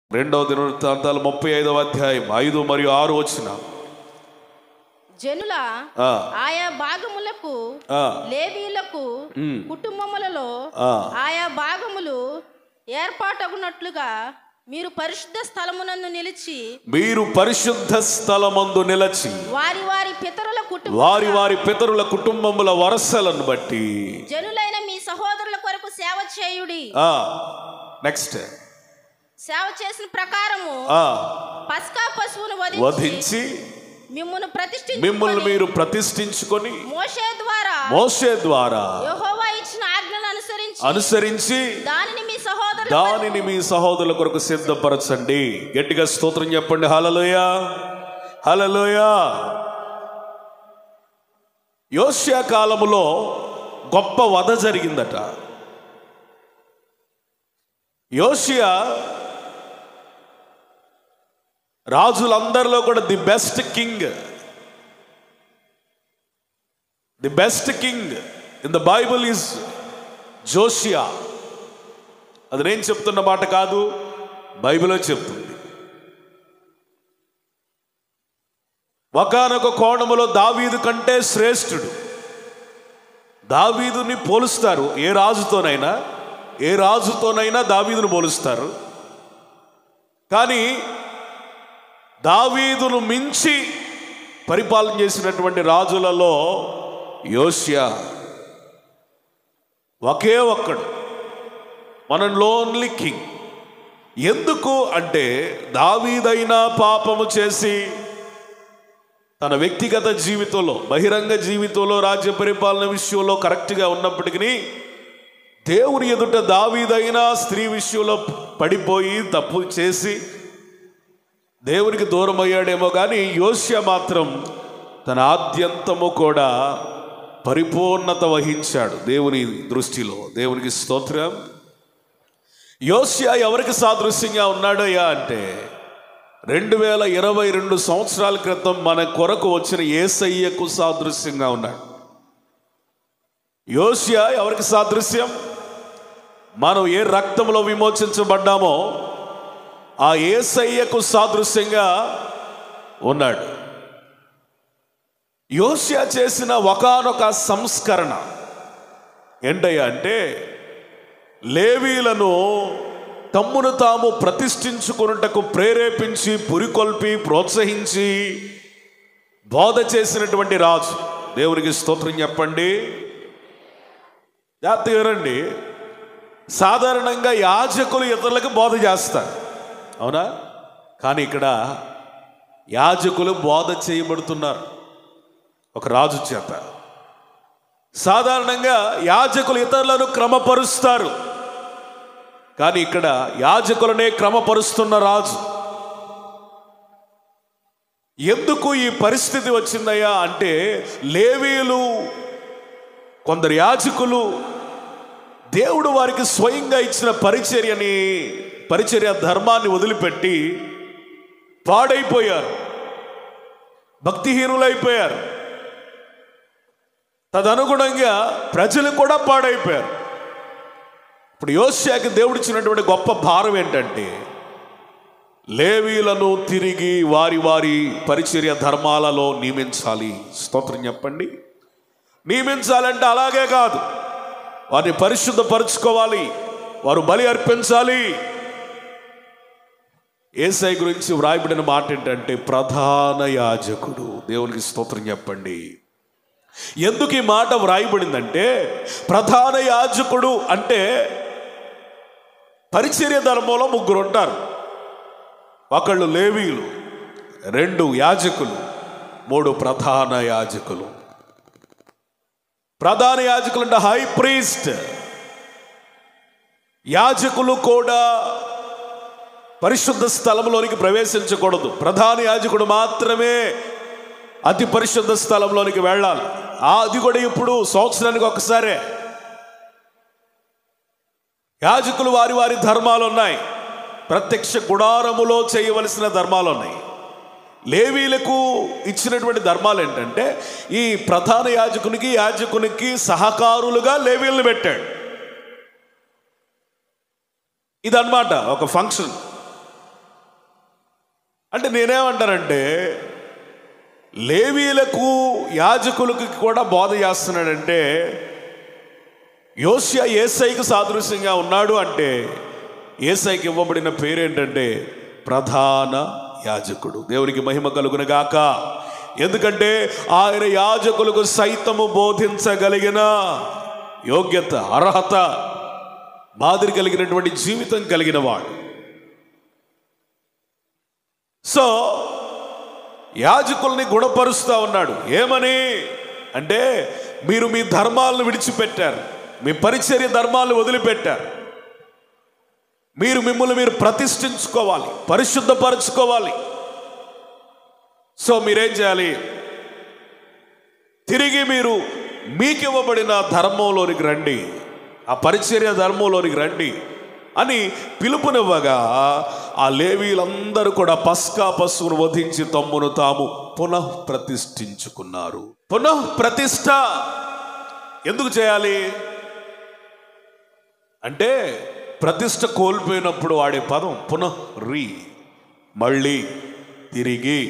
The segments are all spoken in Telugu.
రెండవ దినవృత్తాంతాలు ముప్పై ఐదవ అధ్యాయం ఐదు మరియు ఆరు వచ్చిన జనుల ఆయా భాగములకు లేవీలకు కుటుంబములలో ఆయా భాగములు ఏర్పాటగునట్లుగా మీరు పరిశుద్ధ స్థలమునందు నిలిచి మీరు పరిశుద్ధ స్థలమందు నిలచి వారి వారి పితరుల కుటుంబ వారి వారి పితరుల కుటుంబముల వరసలను బట్టి జనులైన మీ సహోదరుల కొరకు సేవ చేయుడి నెక్స్ట్ సేవ చేసిన ప్రకారము పస్కా పశువును వధించి వధించి మిమ్మును ప్రతిష్ఠించి మిమ్మల్ని మీరు ప్రతిష్ఠించుకొని మోషే ద్వారా మోసే ద్వారా యెహోవా ఇచ్చిన ఆజ్ఞను అనుసరించి అనుసరించి దానిని మీ సహోదరుల దానిని మీ సహోదరుల కొరకు సిద్ధపరచండి గట్టిగా స్తోత్రం చెప్పండి హలలోయ హలలోయ యోష్యా కాలములో గొప్ప వధ జరిగిందట యోషియా రాజులందరిలో కూడా the best king the best king in the Bible is Josiah అది నేను చెప్తున్న మాట కాదు బైబిల్లో చెప్తుంది ఒకనొక కోణములో దావీదు కంటే శ్రేష్ఠుడు దావీదుని పోలుస్తారు ఏ రాజుతోనైనా ఏ రాజుతోనైనా దావీదును పోలుస్తారు కానీ దావీదును మించి పరిపాలన చేసినటువంటి రాజులలో యోష్యా ఒకే ఒక్కడు మన లోన్లీ కింగ్ ఎందుకు అంటే దావీదైనా పాపము చేసి తన వ్యక్తిగత జీవితంలో బహిరంగ జీవితంలో రాజ్య పరిపాలన విషయంలో కరెక్ట్గా ఉన్నప్పటికీ దేవుని ఎదుట దావీదైనా స్త్రీ విషయంలో పడిపోయి తప్పు చేసి దేవునికి దూరం అయ్యాడేమో కానీ యోష్య మాత్రం తన ఆద్యంతము కూడా పరిపూర్ణత వహించాడు దేవుని దృష్టిలో దేవునికి స్తోత్రం యోష్య ఎవరికి సాదృశ్యంగా ఉన్నాడయ్యా అంటే రెండు వేల ఇరవై రెండు సంవత్సరాల క్రితం మన కొరకు వచ్చిన ఏసయ్యకు సాదృశ్యంగా ఉన్నాడు యోష్య ఎవరికి సాదృశ్యం మనం ఏ రక్తంలో విమోచించబడ్డామో ఆ ఏసయ్యకు సాదృశ్యంగా ఉన్నాడు యోష్య చేసిన ఒకనొక సంస్కరణ ఏంటయ్యా అంటే లేవీలను తమ్మును తాము ప్రతిష్ఠించుకున్నటకు ప్రేరేపించి పురికొల్పి ప్రోత్సహించి బోధ చేసినటువంటి రాజు దేవునికి స్తోత్రం చెప్పండి జాగ్రత్తగా వినండి సాధారణంగా యాజకులు ఇతరులకు బోధ చేస్తారు అవునా కానీ ఇక్కడ యాజకులు బోధ చేయబడుతున్నారు ఒక రాజు చేత సాధారణంగా యాజకులు ఇతరులను క్రమపరుస్తారు కానీ ఇక్కడ యాజకులనే క్రమపరుస్తున్న రాజు ఎందుకు ఈ పరిస్థితి వచ్చిందయ్యా అంటే లేవీలు కొందరు యాజకులు దేవుడు వారికి స్వయంగా ఇచ్చిన పరిచర్యని పరిచర్య ధర్మాన్ని వదిలిపెట్టి పాడైపోయారు భక్తిహీనులైపోయారు తదనుగుణంగా ప్రజలు కూడా పాడైపోయారు ఇప్పుడు యోస్యాకి దేవుడిచ్చినటువంటి గొప్ప భారం ఏంటంటే లేవీలను తిరిగి వారి వారి పరిచర్య ధర్మాలలో నియమించాలి స్తోత్రం చెప్పండి నియమించాలంటే అలాగే కాదు వారిని పరిశుద్ధపరచుకోవాలి వారు బలి అర్పించాలి ఏసై గురించి వ్రాయబడిన మాట ఏంటంటే ప్రధాన యాజకుడు దేవునికి స్తోత్రం చెప్పండి ఎందుకు ఈ మాట వ్రాయబడిందంటే ప్రధాన యాజకుడు అంటే పరిచర్య ధర్మంలో ముగ్గురు ఉంటారు ఒకళ్ళు లేవీలు రెండు యాజకులు మూడు ప్రధాన యాజకులు ప్రధాన యాజకులు అంటే హై ప్రీస్ట్ యాజకులు కూడా పరిశుద్ధ స్థలంలోనికి ప్రవేశించకూడదు ప్రధాన యాజకుడు మాత్రమే అతి పరిశుద్ధ స్థలంలోనికి వెళ్ళాలి ఆ అది కూడా ఇప్పుడు సంవత్సరానికి ఒకసారే యాజకులు వారి వారి ధర్మాలు ఉన్నాయి ప్రత్యక్ష గుడారములో చేయవలసిన ధర్మాలు ఉన్నాయి లేవీలకు ఇచ్చినటువంటి ధర్మాలు ఏంటంటే ఈ ప్రధాన యాజకునికి యాజకునికి సహకారులుగా లేవీలను పెట్టాడు ఇదన్నమాట ఒక ఫంక్షన్ అంటే నేనేమంటానంటే లేవీలకు యాజకులకు కూడా బోధ చేస్తున్నాడంటే యోసియా ఏసైకి సాదృశ్యంగా ఉన్నాడు అంటే ఏసైకి ఇవ్వబడిన పేరేంటంటే ప్రధాన యాజకుడు దేవునికి మహిమ కలుగునగాక ఎందుకంటే ఆయన యాజకులకు సైతము బోధించగలిగిన యోగ్యత అర్హత మాదిరి కలిగినటువంటి జీవితం కలిగిన వాడు సో యాజకుల్ని గుణపరుస్తూ ఉన్నాడు ఏమని అంటే మీరు మీ ధర్మాలను విడిచిపెట్టారు మీ పరిచర్య ధర్మాలను వదిలిపెట్టారు మీరు మిమ్మల్ని మీరు ప్రతిష్ఠించుకోవాలి పరిశుద్ధపరచుకోవాలి సో మీరేం చేయాలి తిరిగి మీరు మీకు ఇవ్వబడిన ధర్మంలోనికి రండి ఆ పరిచర్య ధర్మంలోనికి రండి అని పిలుపునివ్వగా ఆ లేవీలందరూ కూడా పస్కా పశువును వధించి తమ్మును తాము పునః ప్రతిష్ఠించుకున్నారు పునః ప్రతిష్ఠ ఎందుకు చేయాలి అంటే ప్రతిష్ట కోల్పోయినప్పుడు వాడే పదం పునః రీ మళ్ళీ తిరిగి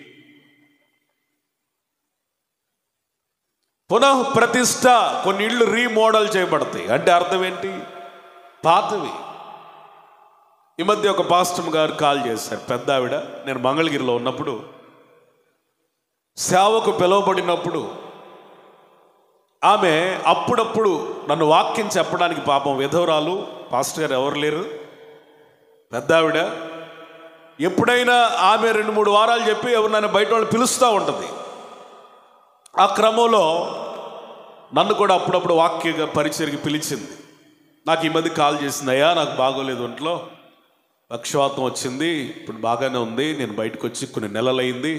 పునః ప్రతిష్ట కొన్ని ఇళ్ళు రీమోడల్ చేయబడతాయి అంటే అర్థం ఏంటి పాతవి ఈ మధ్య ఒక పాస్టమ్ గారు కాల్ చేశారు పెద్ద ఆవిడ నేను మంగళగిరిలో ఉన్నప్పుడు సేవకు పిలువబడినప్పుడు ఆమె అప్పుడప్పుడు నన్ను వాక్యం చెప్పడానికి పాపం విధవరాలు పాస్టర్ గారు ఎవరు లేరు పెద్ద ఆవిడ ఎప్పుడైనా ఆమె రెండు మూడు వారాలు చెప్పి ఎవరినైనా బయట వాళ్ళు పిలుస్తూ ఉంటుంది ఆ క్రమంలో నన్ను కూడా అప్పుడప్పుడు వాక్య పరిచయకి పిలిచింది నాకు ఈ మధ్య కాల్ చేసింది అయ్యా నాకు బాగోలేదు ఒంట్లో పక్షవాతం వచ్చింది ఇప్పుడు బాగానే ఉంది నేను బయటకు వచ్చి కొన్ని నెలలైంది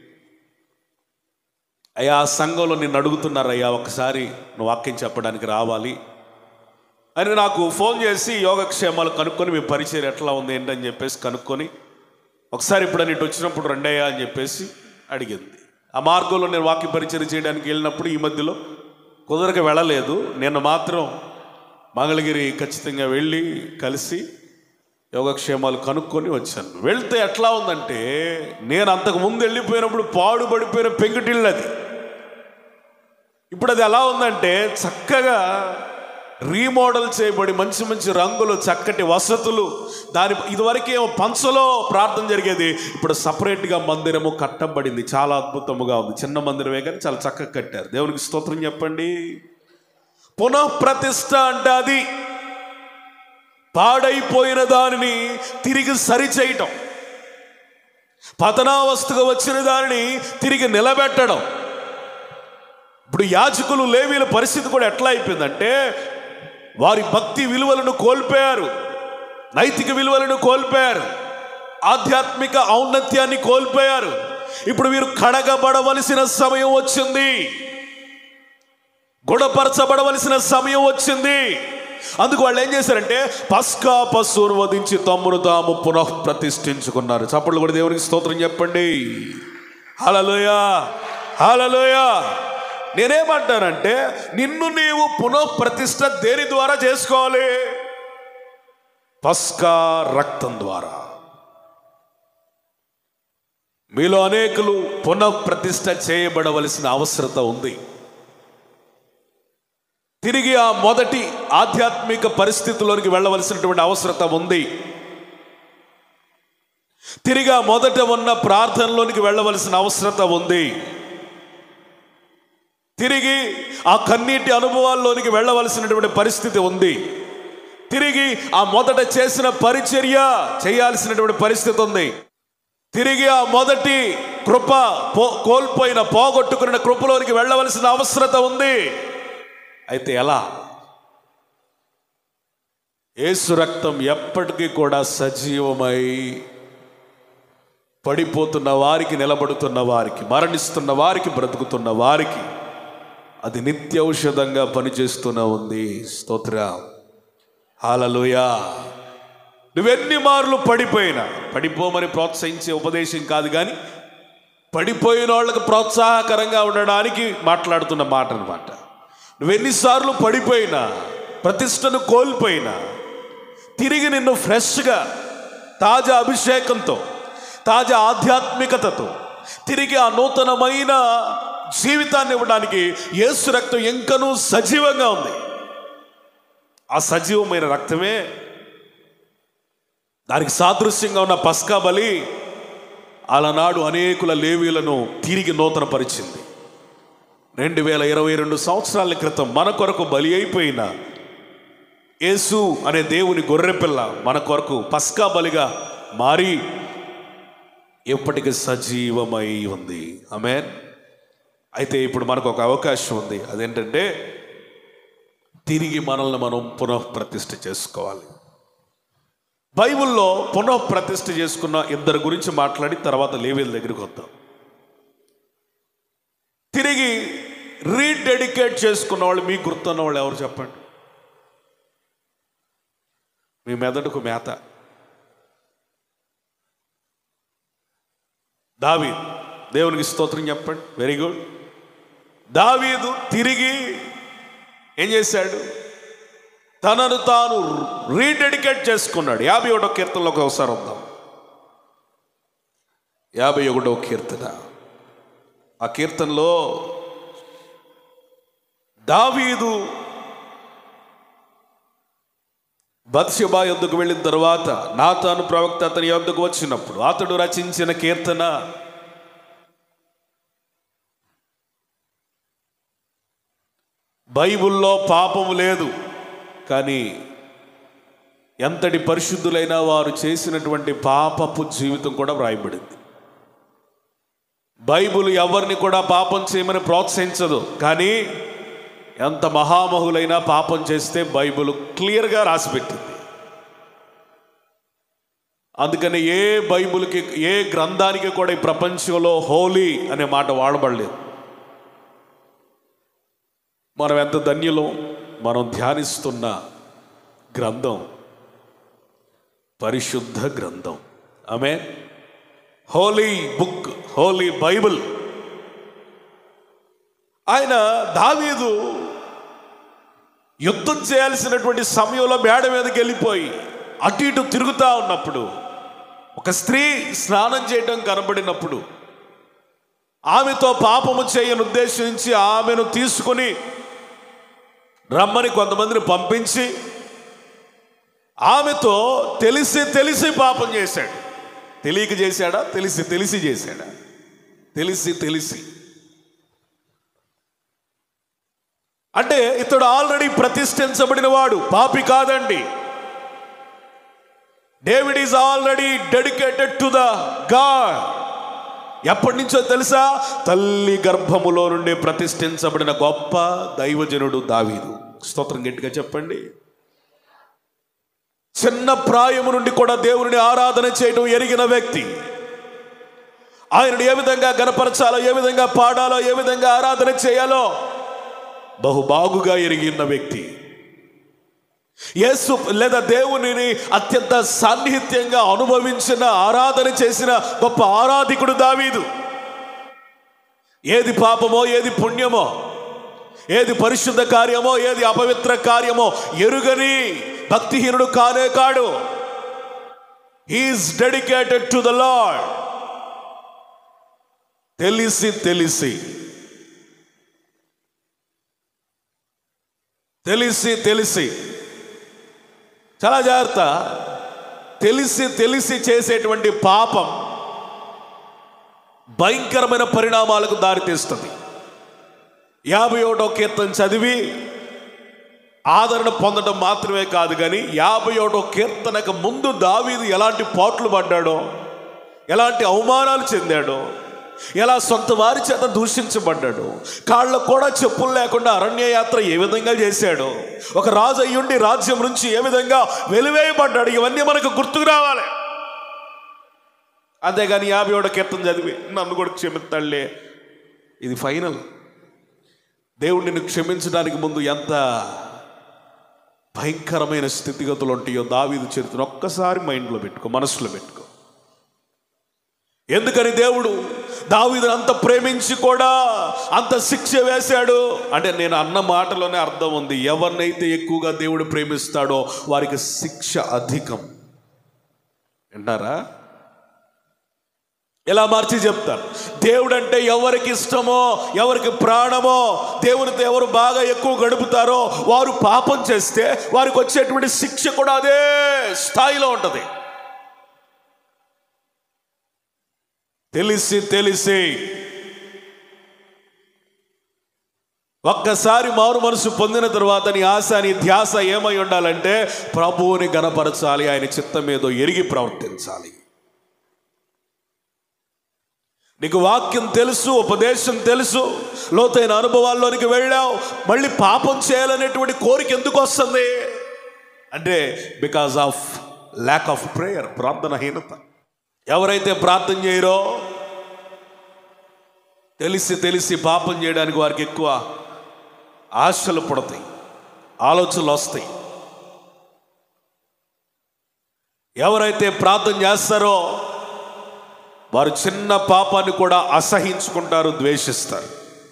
అయ్యా ఆ సంఘంలో నిన్ను అడుగుతున్నారు అయ్యా ఒకసారి నువ్వు వాక్యం చెప్పడానికి రావాలి అని నాకు ఫోన్ చేసి యోగక్షేమాలు కనుక్కొని మీ పరిచయం ఎట్లా ఉంది ఏంటని చెప్పేసి కనుక్కొని ఒకసారి ఇప్పుడు ఇటు వచ్చినప్పుడు రండయ్యా అని చెప్పేసి అడిగింది ఆ మార్గంలో నేను వాక్య పరిచయం చేయడానికి వెళ్ళినప్పుడు ఈ మధ్యలో కుదరక వెళ్ళలేదు నేను మాత్రం మంగళగిరి ఖచ్చితంగా వెళ్ళి కలిసి యోగక్షేమాలు కనుక్కొని వచ్చాను వెళ్తే ఎట్లా ఉందంటే నేను అంతకు ముందు వెళ్ళిపోయినప్పుడు పాడుపడిపోయిన పెంకుటిల్లు అది ఇప్పుడు అది ఎలా ఉందంటే చక్కగా రీమోడల్ చేయబడి మంచి మంచి రంగులు చక్కటి వసతులు దాని ఇదివరకు ఏమో పంచలో ప్రార్థన జరిగేది ఇప్పుడు సపరేట్గా మందిరము కట్టబడింది చాలా అద్భుతముగా ఉంది చిన్న మందిరమే కానీ చాలా చక్కగా కట్టారు దేవునికి స్తోత్రం చెప్పండి పునఃప్రతిష్ఠ అంటే అది పాడైపోయిన దానిని తిరిగి సరిచేయటం పతనావస్థగా వచ్చిన దానిని తిరిగి నిలబెట్టడం ఇప్పుడు యాజకులు లేవీల పరిస్థితి కూడా ఎట్లా అయిపోయిందంటే వారి భక్తి విలువలను కోల్పోయారు నైతిక విలువలను కోల్పోయారు ఆధ్యాత్మిక ఔన్నత్యాన్ని కోల్పోయారు ఇప్పుడు వీరు కడగబడవలసిన సమయం వచ్చింది గుణపరచబడవలసిన సమయం వచ్చింది అందుకు వాళ్ళు ఏం చేశారంటే పస్కా పశువును వధించి తమ్మును తాము పునః ప్రతిష్ఠించుకున్నారు చప్పట్లు కూడా దేవునికి స్తోత్రం చెప్పండి హలలోయ హలలోయ నేనేమంటానంటే నిన్ను నీవు పునః ప్రతిష్ఠ దేని ద్వారా చేసుకోవాలి పస్కా రక్తం ద్వారా మీలో అనేకులు పునః ప్రతిష్ఠ చేయబడవలసిన అవసరత ఉంది తిరిగి ఆ మొదటి ఆధ్యాత్మిక పరిస్థితిలోనికి వెళ్ళవలసినటువంటి అవసరత ఉంది తిరిగి ఆ మొదట ఉన్న ప్రార్థనలోనికి వెళ్ళవలసిన అవసరత ఉంది తిరిగి ఆ కన్నీటి అనుభవాల్లోనికి వెళ్ళవలసినటువంటి పరిస్థితి ఉంది తిరిగి ఆ మొదట చేసిన పరిచర్య చేయాల్సినటువంటి పరిస్థితి ఉంది తిరిగి ఆ మొదటి కృప పో కోల్పోయిన పోగొట్టుకున్న కృపలోనికి వెళ్ళవలసిన అవసరత ఉంది అయితే ఎలా ఏసు రక్తం ఎప్పటికీ కూడా సజీవమై పడిపోతున్న వారికి నిలబడుతున్న వారికి మరణిస్తున్న వారికి బ్రతుకుతున్న వారికి అది నిత్య ఔషధంగా పనిచేస్తూనే ఉంది స్తోత్ర హాలలోయా నువ్వెన్ని మార్లు పడిపోయినా పడిపోమని ప్రోత్సహించే ఉపదేశం కాదు కానీ పడిపోయిన వాళ్ళకి ప్రోత్సాహకరంగా ఉండడానికి మాట్లాడుతున్న మాట అనమాట నువ్వెన్నిసార్లు పడిపోయినా ప్రతిష్టను కోల్పోయినా తిరిగి నిన్ను ఫ్రెష్గా తాజా అభిషేకంతో తాజా ఆధ్యాత్మికతతో తిరిగి ఆ నూతనమైన జీవితాన్ని ఇవ్వడానికి యేసు రక్తం ఇంకనూ సజీవంగా ఉంది ఆ సజీవమైన రక్తమే దానికి సాదృశ్యంగా ఉన్న పస్కా బలి అలనాడు అనేకుల లేవీలను తిరిగి నూతనపరిచింది రెండు వేల ఇరవై రెండు సంవత్సరాల క్రితం మన కొరకు బలి అయిపోయిన యేసు అనే దేవుని గొర్రెపిల్ల మన కొరకు పస్కా బలిగా మారి ఎప్పటికీ సజీవమై ఉంది ఆమె అయితే ఇప్పుడు మనకు ఒక అవకాశం ఉంది అదేంటంటే తిరిగి మనల్ని మనం పునఃప్రతిష్ఠ చేసుకోవాలి బైబిల్లో పునఃప్రతిష్ఠ చేసుకున్న ఇద్దరు గురించి మాట్లాడి తర్వాత లేవీల దగ్గరికి వద్దాం తిరిగి రీడెడికేట్ చేసుకున్న వాళ్ళు మీకు గుర్తున్న వాళ్ళు ఎవరు చెప్పండి మీ మెదడుకు మేత దావీ దేవునికి స్తోత్రం చెప్పండి వెరీ గుడ్ దావీదు తిరిగి ఏం చేశాడు తనను తాను రీడెడికేట్ చేసుకున్నాడు యాభై ఒకటో కీర్తనలోకి ఒకసారి వద్దాం యాభై ఒకటో కీర్తన ఆ కీర్తనలో దావీదు బత్షబా యొద్దకు వెళ్ళిన తర్వాత నాతాను ప్రవక్త అతని యొద్దకు వచ్చినప్పుడు అతడు రచించిన కీర్తన బైబిల్లో పాపము లేదు కానీ ఎంతటి పరిశుద్ధులైన వారు చేసినటువంటి పాపపు జీవితం కూడా వ్రాయబడింది బైబిల్ ఎవరిని కూడా పాపం చేయమని ప్రోత్సహించదు కానీ ఎంత మహామహులైనా పాపం చేస్తే బైబిల్ క్లియర్గా రాసిపెట్టింది అందుకని ఏ బైబిల్కి ఏ గ్రంథానికి కూడా ఈ ప్రపంచంలో హోలీ అనే మాట వాడబడలేదు మనం ఎంత ధన్యులో మనం ధ్యానిస్తున్న గ్రంథం పరిశుద్ధ గ్రంథం ఆమె హోలీ బుక్ హోలీ బైబిల్ ఆయన దావీదు యుద్ధం చేయాల్సినటువంటి సమయంలో మేడ మీదకి వెళ్ళిపోయి అటు ఇటు తిరుగుతూ ఉన్నప్పుడు ఒక స్త్రీ స్నానం చేయడం కనబడినప్పుడు ఆమెతో పాపము చేయని ఉద్దేశించి ఆమెను తీసుకొని రమ్మని కొంతమందిని పంపించి ఆమెతో తెలిసి తెలిసి పాపం చేశాడు తెలియక చేశాడా తెలిసి తెలిసి చేశాడా తెలిసి తెలిసి అంటే ఇతడు ఆల్రెడీ ప్రతిష్ఠించబడిన వాడు పాపి కాదండి David is already dedicated to the God ఎప్పటి నుంచో తెలుసా తల్లి గర్భములో నుండి ప్రతిష్ఠించబడిన గొప్ప దైవజనుడు దావీదు స్తోత్రం గట్టిగా చెప్పండి చిన్న ప్రాయము నుండి కూడా దేవుని ఆరాధన చేయడం ఎరిగిన వ్యక్తి ఆయనను ఏ విధంగా గనపరచాలో ఏ విధంగా పాడాలో ఏ విధంగా ఆరాధన చేయాలో బహుబాగుగా ఎరిగిన వ్యక్తి యేసు లేదా దేవునిని అత్యంత సాన్నిహిత్యంగా అనుభవించిన ఆరాధన చేసిన గొప్ప ఆరాధికుడు దావీదు ఏది పాపమో ఏది పుణ్యమో ఏది పరిశుద్ధ కార్యమో ఏది అపవిత్ర కార్యమో ఎరుగని భక్తిహీనుడు కానే కాడు he's dedicated to the Lord తెలిసి తెలిసి తెలిసి తెలిసి చాలా జాగ్రత్త తెలిసి తెలిసి చేసేటువంటి పాపం భయంకరమైన పరిణామాలకు దారితీస్తుంది యాభై ఒకటో కీర్తన చదివి ఆదరణ పొందడం మాత్రమే కాదు కానీ యాభై ఒకటో కీర్తనకు ముందు దావీదు ఎలాంటి పాట్లు పడ్డాడో ఎలాంటి అవమానాలు చెందాడో ఎలా సొంత వారి చేత దూషించబడ్డాడు కాళ్ళకు కూడా చెప్పులు లేకుండా అరణ్య యాత్ర ఏ విధంగా చేశాడో ఒక రాజు అయ్యుండి రాజ్యం నుంచి ఏ విధంగా వెలివేయబడ్డాడు ఇవన్నీ మనకు గుర్తుకు రావాలి అంతేగాని యాభై ఒకటో కీర్తన చదివి నన్ను కూడా క్షమిస్తాడులే ఇది ఫైనల్ దేవుడు నిన్ను క్షమించడానికి ముందు ఎంత భయంకరమైన స్థితిగతులు ఉంటాయో దావీదు చరిత్ర ఒక్కసారి మైండ్లో పెట్టుకో మనసులో పెట్టుకో ఎందుకని దేవుడు దావీదుని అంత ప్రేమించి కూడా అంత శిక్ష వేశాడు అంటే నేను అన్న మాటలోనే అర్థం ఉంది ఎవరినైతే ఎక్కువగా దేవుడు ప్రేమిస్తాడో వారికి శిక్ష అధికం వింటారా ఇలా మార్చి చెప్తాను దేవుడు అంటే ఎవరికి ఇష్టమో ఎవరికి ప్రాణమో దేవునితో ఎవరు బాగా ఎక్కువ గడుపుతారో వారు పాపం చేస్తే వారికి వచ్చేటువంటి శిక్ష కూడా అదే స్థాయిలో ఉంటుంది తెలిసి తెలిసి ఒక్కసారి మారు మనసు పొందిన తర్వాత నీ ఆశ నీ ధ్యాస ఏమై ఉండాలంటే ప్రభువుని గనపరచాలి ఆయన చిత్తం ఏదో ఎరిగి ప్రవర్తించాలి నీకు వాక్యం తెలుసు ఉపదేశం తెలుసు లోతైన అనుభవాల్లోనికి వెళ్ళావు మళ్ళీ పాపం చేయాలనేటువంటి కోరిక ఎందుకు వస్తుంది అంటే because of lack of prayer ప్రార్థనహీనత ఎవరైతే ప్రార్థన చేయరో తెలిసి తెలిసి పాపం చేయడానికి వారికి ఎక్కువ ఆశలు పుడతాయి ఆలోచనలు వస్తాయి ఎవరైతే ప్రార్థన చేస్తారో వారు చిన్న పాపాన్ని కూడా అసహించుకుంటారు ద్వేషిస్తారు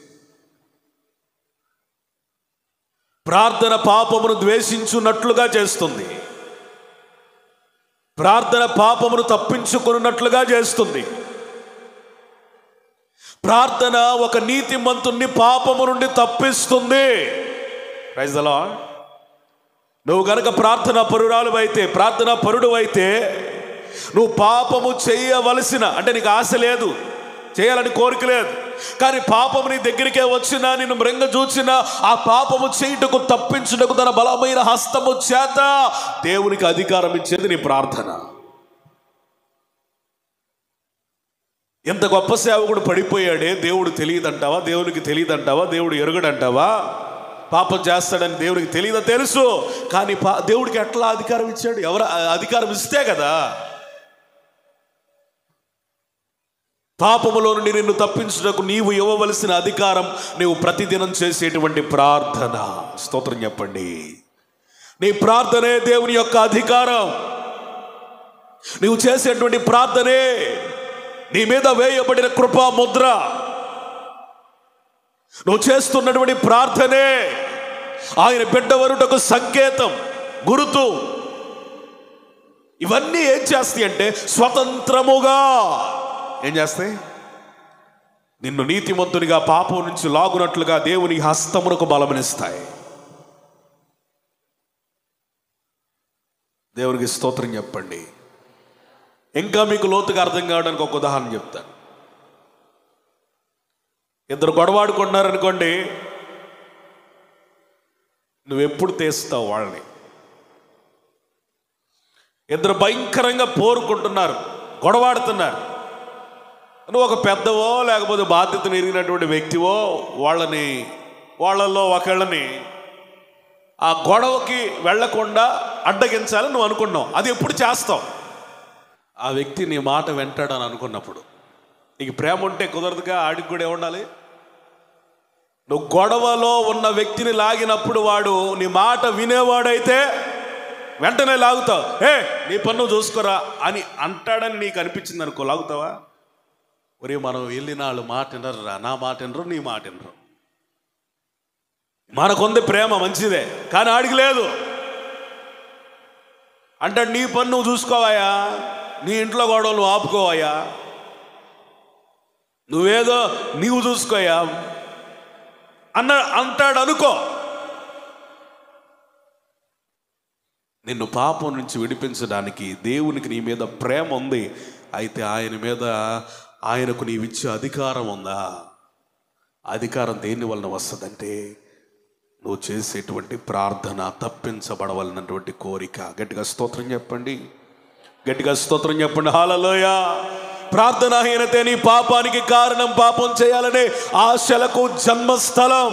ప్రార్థన పాపమును ద్వేషించున్నట్లుగా చేస్తుంది ప్రార్థన పాపమును తప్పించుకున్నట్లుగా చేస్తుంది ప్రార్థన ఒక నీతిమంతుణ్ణి పాపము నుండి తప్పిస్తుంది ప్రైజ్ ద లార్డ్. నువ్వు గనక ప్రార్థన పరురాలు అయితే ప్రార్థన పరుడు అయితే నువ్వు పాపము చేయవలసిన అంటే నీకు ఆశ లేదు చేయాలని కోరిక లేదు కానీ పాపము నీ దగ్గరికే వచ్చినా నిన్ను మృంగ చూచినా ఆ పాపము చేయుటకు తప్పించుటకు తన బలమైన హస్తము చేత దేవునికి అధికారం ఇచ్చేది నీ ప్రార్థన ఎంత గొప్ప సేవకుడు పడిపోయాడే దేవుడు తెలియదంటావా దేవునికి తెలియదంటావా దేవుడు ఎరుగడంటావా పాపం చేస్తాడని దేవునికి తెలియదా తెలుసు కానీ పా దేవుడికి ఎట్లా అధికారం ఇచ్చాడు ఎవరు ఆ అధికారం ఇస్తే కదా పాపములో నుండి నిన్ను తప్పించుటకు నీవు ఇవ్వవలసిన అధికారం నీవు ప్రతిదినం చేసేటువంటి ప్రార్థన స్తోత్రం చెప్పండి నీ ప్రార్థనే దేవుని యొక్క అధికారం నీవు చేసేటువంటి ప్రార్థనే నీ మీద వేయబడిన కృపా ముద్ర నువ్వు చేస్తున్నటువంటి ప్రార్థనే ఆయన బిడ్డ వరుటకు సంకేతం గురుతు ఇవన్నీ ఏం చేస్తాయి అంటే స్వతంత్రముగా ఏం చేస్తాయి నిన్ను నీతిమంతునిగా పాపం నుంచి లాగునట్లుగా దేవుని హస్తమునకు బలమనిస్తాయి దేవునికి స్తోత్రం చెప్పండి ఇంకా మీకు లోతుగా అర్థం కావడానికి ఒక ఉదాహరణ చెప్తాను ఇద్దరు గొడవాడుకున్నారనుకోండి నువ్వెప్పుడు తీస్తావు వాళ్ళని ఇద్దరు భయంకరంగా పోరుకుంటున్నారు గొడవాడుతున్నారు నువ్వు ఒక పెద్దవో లేకపోతే బాధ్యతను ఎరిగినటువంటి వ్యక్తివో వాళ్ళని వాళ్ళల్లో ఒకళ్ళని ఆ గొడవకి వెళ్లకుండా అడ్డగించాలని నువ్వు అనుకున్నావు అది ఎప్పుడు చేస్తావు ఆ వ్యక్తి నీ మాట వింటాడని అనుకున్నప్పుడు నీకు ప్రేమ ఉంటే కుదరదుగా ఆడికి కూడా ఏముండాలి నువ్వు గొడవలో ఉన్న వ్యక్తిని లాగినప్పుడు వాడు నీ మాట వినేవాడైతే వెంటనే లాగుతావు ఏ నీ పన్ను చూసుకోరా అని అంటాడని నీకు అనిపించింది అనుకో లాగుతావా ఒరే మనం వెళ్ళిన వాళ్ళు మాట వినరురా నా మాట వినరు నీ మాట వినరు మనకుంది ప్రేమ మంచిదే కానీ ఆడికి లేదు అంటే నీ పని నువ్వు చూసుకోవాయా నీ ఇంట్లో గొడవలు నువ్వు ఆపుకోవాయా నువ్వేదో నీవు చూసుకోయా అన్న అంటాడు అనుకో నిన్ను పాపం నుంచి విడిపించడానికి దేవునికి నీ మీద ప్రేమ ఉంది అయితే ఆయన మీద ఆయనకు నీవిచ్చే అధికారం ఉందా అధికారం దేని వలన వస్తుందంటే నువ్వు చేసేటువంటి ప్రార్థన తప్పించబడవలనటువంటి కోరిక గట్టిగా స్తోత్రం చెప్పండి గట్టిగా స్తోత్రం చెప్పండి హాలలోయ ప్రార్థనాహీనతే నీ పాపానికి కారణం పాపం చేయాలనే ఆశలకు జన్మస్థలం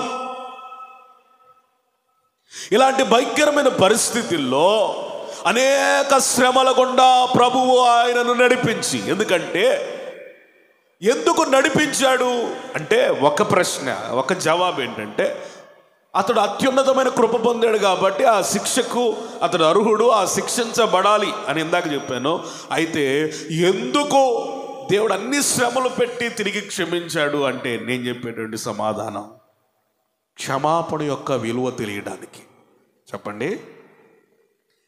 ఇలాంటి భయంకరమైన పరిస్థితుల్లో అనేక శ్రమల గుండా ప్రభువు ఆయనను నడిపించి ఎందుకంటే ఎందుకు నడిపించాడు అంటే ఒక ప్రశ్న ఒక జవాబు ఏంటంటే అతడు అత్యున్నతమైన కృప పొందాడు కాబట్టి ఆ శిక్షకు అతడు అర్హుడు ఆ శిక్షించబడాలి అని ఇందాక చెప్పాను అయితే ఎందుకు దేవుడు అన్ని శ్రమలు పెట్టి తిరిగి క్షమించాడు అంటే నేను చెప్పేటువంటి సమాధానం క్షమాపణ యొక్క విలువ తెలియడానికి చెప్పండి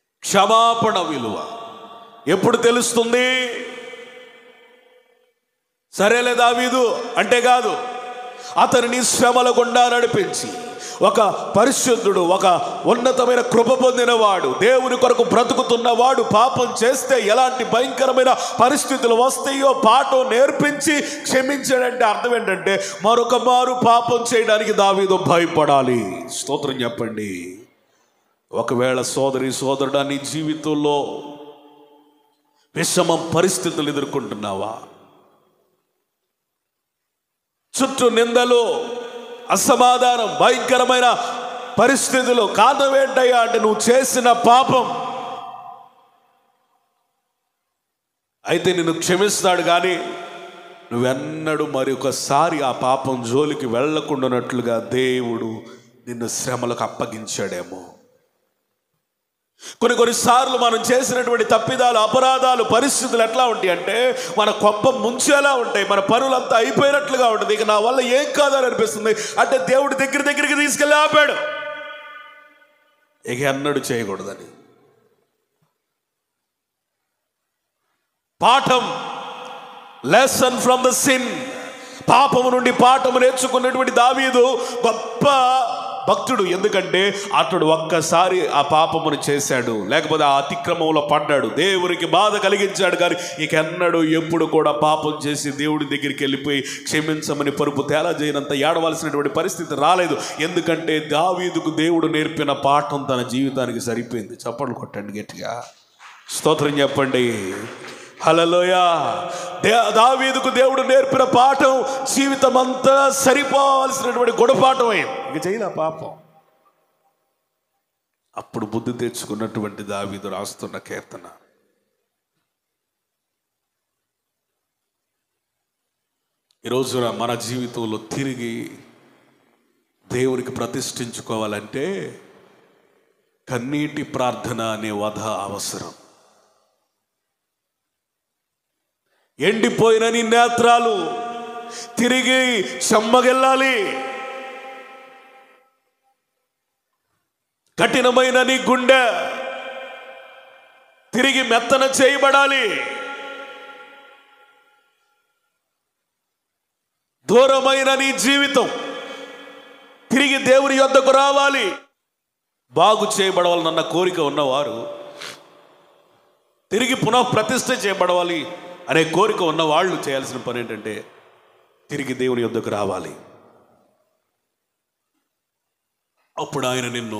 క్షమాపణ విలువ ఎప్పుడు తెలుస్తుంది సరేలే దావీదు అంటే కాదు అతనిని శ్రమల గుండా నడిపించి ఒక పరిశుద్ధుడు ఒక ఉన్నతమైన కృప పొందినవాడు దేవుని కొరకు బ్రతుకుతున్నవాడు పాపం చేస్తే ఎలాంటి భయంకరమైన పరిస్థితులు వస్తాయో పాఠం నేర్పించి క్షమించాడంటే అర్థం ఏంటంటే మరొక మారు పాపం చేయడానికి దావీదు భయపడాలి స్తోత్రం చెప్పండి ఒకవేళ సోదరి సోదరుడా నీ జీవితంలో విషమ పరిస్థితులు ఎదుర్కొంటున్నావా చుట్టూ నిందలు అసమాధానం భయంకరమైన పరిస్థితులు కారణం ఏంటయ్యా అంటే నువ్వు చేసిన పాపం అయితే నిన్ను క్షమిస్తాడు కానీ నువ్వెన్నడూ మరి ఒకసారి ఆ పాపం జోలికి వెళ్ళకుండానట్లుగా దేవుడు నిన్ను శ్రమలకు అప్పగించాడేమో కొన్ని కొన్నిసార్లు మనం చేసినటువంటి తప్పిదాలు అపరాధాలు పరిస్థితులు ఎట్లా ఉంటాయి అంటే మన కొప్ప ముంచేలా ఉంటాయి మన పనులంతా అయిపోయినట్లుగా ఉంటుంది ఇక నా వల్ల ఏం కాదని అనిపిస్తుంది అంటే దేవుడి దగ్గర దగ్గరికి తీసుకెళ్ళి ఆపాడు ఇక ఎన్నడూ చేయకూడదని పాఠం లెసన్ ఫ్రమ్ ద సిన్ పాపము నుండి పాఠము నేర్చుకున్నటువంటి దావీదు గొప్ప భక్తుడు ఎందుకంటే అతడు ఒక్కసారి ఆ పాపమును చేశాడు లేకపోతే ఆ అతిక్రమంలో పడ్డాడు దేవునికి బాధ కలిగించాడు కానీ ఇక ఎన్నడూ ఎప్పుడు కూడా పాపం చేసి దేవుడి దగ్గరికి వెళ్ళిపోయి క్షమించమని పరుపు తేలా చేయనంత ఏడవలసినటువంటి పరిస్థితి రాలేదు ఎందుకంటే దావీదుకు దేవుడు నేర్పిన పాఠం తన జీవితానికి సరిపోయింది చప్పట్లు కొట్టండి గట్టిగా స్తోత్రం చెప్పండి హలలోయ దే దావీదుకు దేవుడు నేర్పిన పాఠం జీవితం అంతా సరిపోవాల్సినటువంటి గుణపాఠం అయింది ఇక చేయలే పాపం అప్పుడు బుద్ధి తెచ్చుకున్నటువంటి దావీదు రాస్తున్న కీర్తన ఈ రోజున మన జీవితంలో తిరిగి దేవునికి ప్రతిష్ఠించుకోవాలంటే కన్నీటి ప్రార్థన అనే వధ అవసరం ఎండిపోయిన నీ నేత్రాలు తిరిగి చెమ్మగెళ్ళాలి కఠినమైన నీ గుండె తిరిగి మెత్తన చేయబడాలి దూరమైన నీ జీవితం తిరిగి దేవుని యొద్దకు రావాలి బాగు చేయబడవాలన్న కోరిక ఉన్నవారు తిరిగి పునః ప్రతిష్ఠ చేయబడవాలి అనే కోరిక ఉన్న వాళ్ళు చేయాల్సిన పని ఏంటంటే తిరిగి దేవుని యొద్దకు రావాలి అప్పుడు ఆయన నిన్ను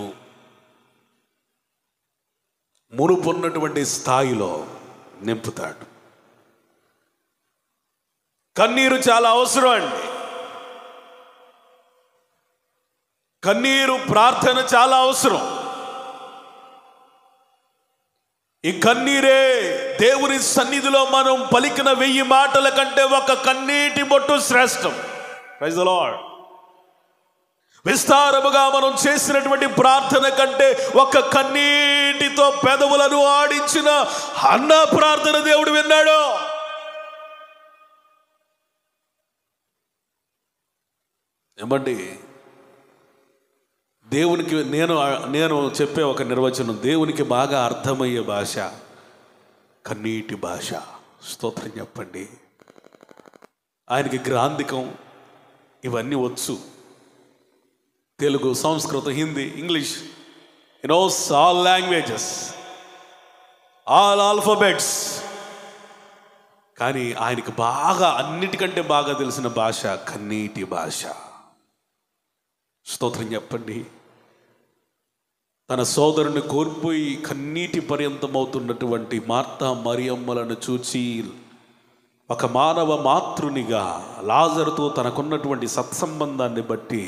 మునుపున్నటువంటి స్థాయిలో నింపుతాడు కన్నీరు చాలా అవసరం అండి కన్నీరు ప్రార్థన చాలా అవసరం ఈ కన్నీరే దేవుని సన్నిధిలో మనం పలికిన వెయ్యి మాటల కంటే ఒక కన్నీటి బొట్టు శ్రేష్టం ప్రైజ్ ద లార్డ్ విస్తారముగా మనం చేసినటువంటి ప్రార్థన కంటే ఒక కన్నీటితో పెదవులను ఆడించిన అన్న ప్రార్థన దేవుడు విన్నాడు ఏమండి దేవునికి నేను నేను చెప్పే ఒక నిర్వచనం దేవునికి బాగా అర్థమయ్యే భాష కన్నీటి భాష స్తోత్రం చెప్పండి ఆయనకి గ్రాంధికం ఇవన్నీ వచ్చు Telugu Sanskrit Hindi English you knows all languages all alphabets కానీ ఆయనకి బాగా అన్నిటికంటే బాగా తెలిసిన భాష కన్నీటి భాష స్తోత్రం చెప్పండి తన సోదరుని కోల్పోయి కన్నీటి పర్యంతమవుతున్నటువంటి మార్తా మరియమ్మలను చూచి ఒక మానవ మాతృనిగా లాజరుతో తనకున్నటువంటి సత్సంబంధాన్ని బట్టి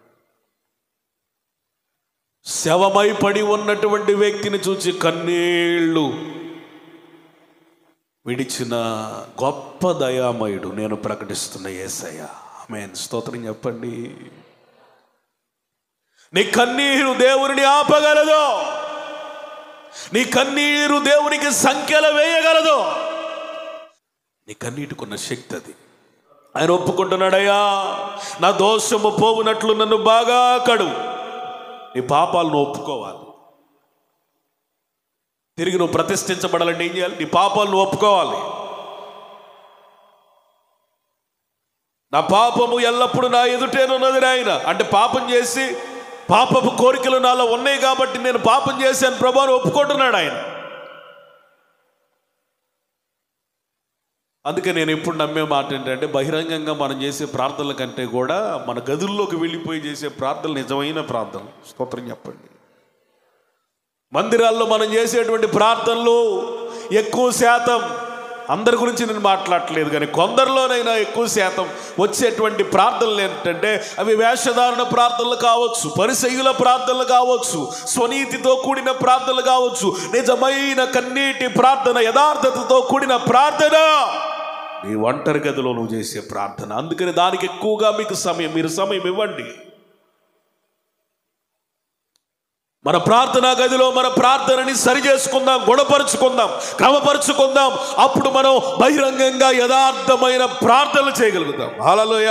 శవమై పడి ఉన్నటువంటి వ్యక్తిని చూచి కన్నీళ్ళు విడిచిన గొప్ప దయామయుడు నేను ప్రకటిస్తున్న ఏసయ్య ఆమెన్ స్తోత్రం చెప్పండి నీ కన్నీరు దేవుని ఆపగలదు నీ కన్నీరు దేవునికి సంఖ్యలు వేయగలదు నీ కన్నీటికున్న శక్తి అది ఆయన ఒప్పుకుంటున్నాడయ్యా నా దోషము పోవునట్లు నన్ను బాగా కడు నీ పాపాలను ఒప్పుకోవాలి తిరిగి నువ్వు ప్రతిష్ఠించబడాలంటే ఏం చేయాలి నీ పాపాలను ఒప్పుకోవాలి నా పాపము ఎల్లప్పుడూ నా ఎదుటేనున్నది నాయన అంటే పాపం చేసి పాపపు కోరికలు నాలో ఉన్నాయి కాబట్టి నేను పాపం చేశాను ప్రభు అని ఒప్పుకుంటున్నాడు ఆయన అందుకే నేను ఎప్పుడు నమ్మే మాట ఏంటంటే బహిరంగంగా మనం చేసే ప్రార్థనల కంటే కూడా మన గదుల్లోకి వెళ్ళిపోయి చేసే ప్రార్థనలు నిజమైన ప్రార్థనలు స్తోత్రం చెప్పండి మందిరాల్లో మనం చేసేటువంటి ప్రార్థనలు ఎక్కువ శాతం అందరి గురించి నేను మాట్లాడట్లేదు కానీ కొందరిలోనైనా ఎక్కువ శాతం వచ్చేటువంటి ప్రార్థనలు ఏంటంటే అవి వేషధారణ ప్రార్థనలు కావచ్చు పరిసయ్యుల ప్రార్థనలు కావచ్చు స్వనీతితో కూడిన ప్రార్థనలు కావచ్చు నిజమైన కన్నీటి ప్రార్థన యథార్థతతో కూడిన ప్రార్థన నీ ఒంటరి గదిలో నువ్వు చేసే ప్రార్థన అందుకని దానికి ఎక్కువగా మీకు సమయం మీరు సమయం ఇవ్వండి మన ప్రార్థనా గదిలో మన ప్రార్థనని సరి చేసుకుందాం గుణపరుచుకుందాం క్రమపరుచుకుందాం అప్పుడు మనం బహిరంగంగా యథార్థమైన ప్రార్థనలు చేయగలుగుతాం హలలోయ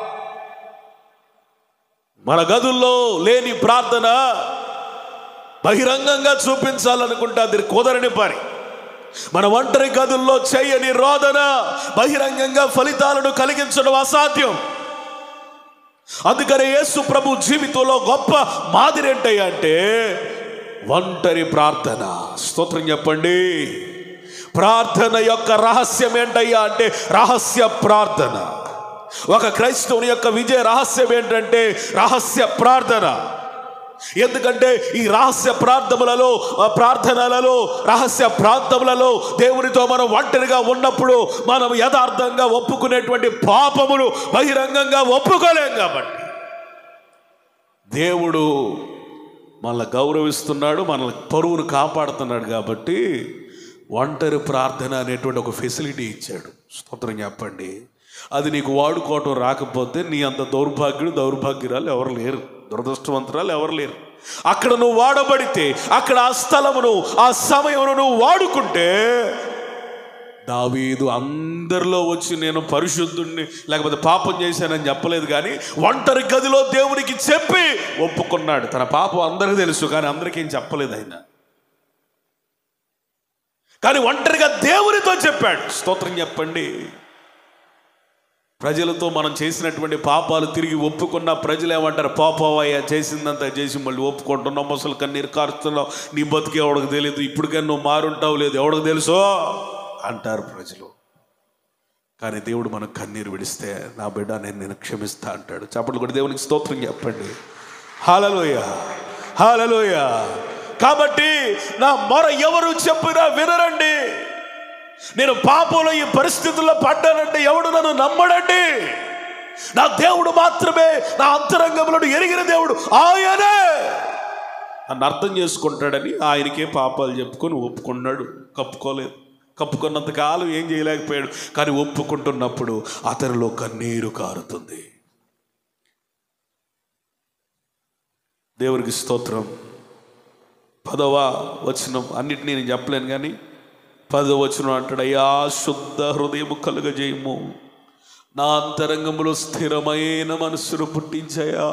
మన గదుల్లో లేని ప్రార్థన బహిరంగంగా చూపించాలనుకుంటే అది కుదరని పని మన ఒంటరి గదుల్లో చేయని రోదన బహిరంగంగా ఫలితాలను కలిగించడం అసాధ్యం అందుకనే యేసు ప్రభు జీవితంలో గొప్ప మాదిరి ఏంటయ్యా అంటే ఒంటరి ప్రార్థన స్తోత్రం చెప్పండి ప్రార్థన యొక్క రహస్యం ఏంటయ్యా అంటే రహస్య ప్రార్థన ఒక క్రైస్తవుని యొక్క విజయ రహస్యం ఏంటంటే రహస్య ప్రార్థన ఎందుకంటే ఈ రహస్య ప్రార్థనలలో ఆ ప్రార్థనలలో రహస్య ప్రాంతములలో దేవునితో మనం ఒంటరిగా ఉన్నప్పుడు మనం యథార్థంగా ఒప్పుకునేటువంటి పాపములు బహిరంగంగా ఒప్పుకోలేం కాబట్టి దేవుడు మనల్ని గౌరవిస్తున్నాడు మనల్ని పరువును కాపాడుతున్నాడు కాబట్టి ఒంటరి ప్రార్థన అనేటువంటి ఒక ఫెసిలిటీ ఇచ్చాడు స్తోత్రం చెప్పండి అది నీకు వాడుకోవటం రాకపోతే నీ అంత దౌర్భాగ్యుడు దౌర్భాగ్యురాలు ఎవరు లేరు దురదృష్టవంతురాలు ఎవరు లేరు అక్కడ నువ్వు వాడబడితే అక్కడ ఆ స్థలమును ఆ సమయమును నువ్వు వాడుకుంటే దావీదు అందరిలో వచ్చి నేను పరిశుద్ధుణ్ణి లేకపోతే పాపం చేశానని చెప్పలేదు కానీ ఒంటరి గదిలో దేవునికి చెప్పి ఒప్పుకున్నాడు తన పాపం అందరికీ తెలుసు కానీ అందరికీ ఏం చెప్పలేదు ఆయన కానీ ఒంటరిగా దేవునితో చెప్పాడు స్తోత్రం చెప్పండి ప్రజలతో మనం చేసినటువంటి పాపాలు తిరిగి ఒప్పుకున్న ప్రజలు ఏమంటారు పాపవయ్యా చేసిందంతా చేసి మళ్ళీ ఒప్పుకుంటున్నావు ముసలు కన్నీరు కారుస్తున్నావు నీ బతికి ఎవడికి తెలియదు ఇప్పటికైనా నువ్వు మారుంటావు లేదు ఎవడికి తెలుసో అంటారు ప్రజలు కానీ దేవుడు మనకు కన్నీరు విడిస్తే నా బిడ్డ నేను నేను క్షమిస్తా అంటాడు చప్పట్లు కూడా దేవునికి స్తోత్రం చెప్పండి హాలలోయ హాలలోయ కాబట్టి నా మొర ఎవరు చెప్పినా వినరండి నేను పాపంలో ఈ పరిస్థితుల్లో పడ్డానంటే ఎవడు నన్ను నమ్మడండి నా దేవుడు మాత్రమే నా అంతరంగంలో ఎరిగిన దేవుడు ఆయనే అని అర్థం చేసుకుంటాడని ఆయనకే పాపాలు చెప్పుకొని ఒప్పుకున్నాడు కప్పుకోలేదు కప్పుకున్నంత కాలం ఏం చేయలేకపోయాడు కానీ ఒప్పుకుంటున్నప్పుడు అతనిలో కన్నీరు కారుతుంది దేవునికి స్తోత్రం పదవ వచనం అన్నిటినీ నేను చెప్పలేను కానీ పదవ వచనం అంటాడు అయ్యా శుద్ధ హృదయము కలుగజేయము నా అంతరంగములో స్థిరమైన మనస్సును పుట్టించయా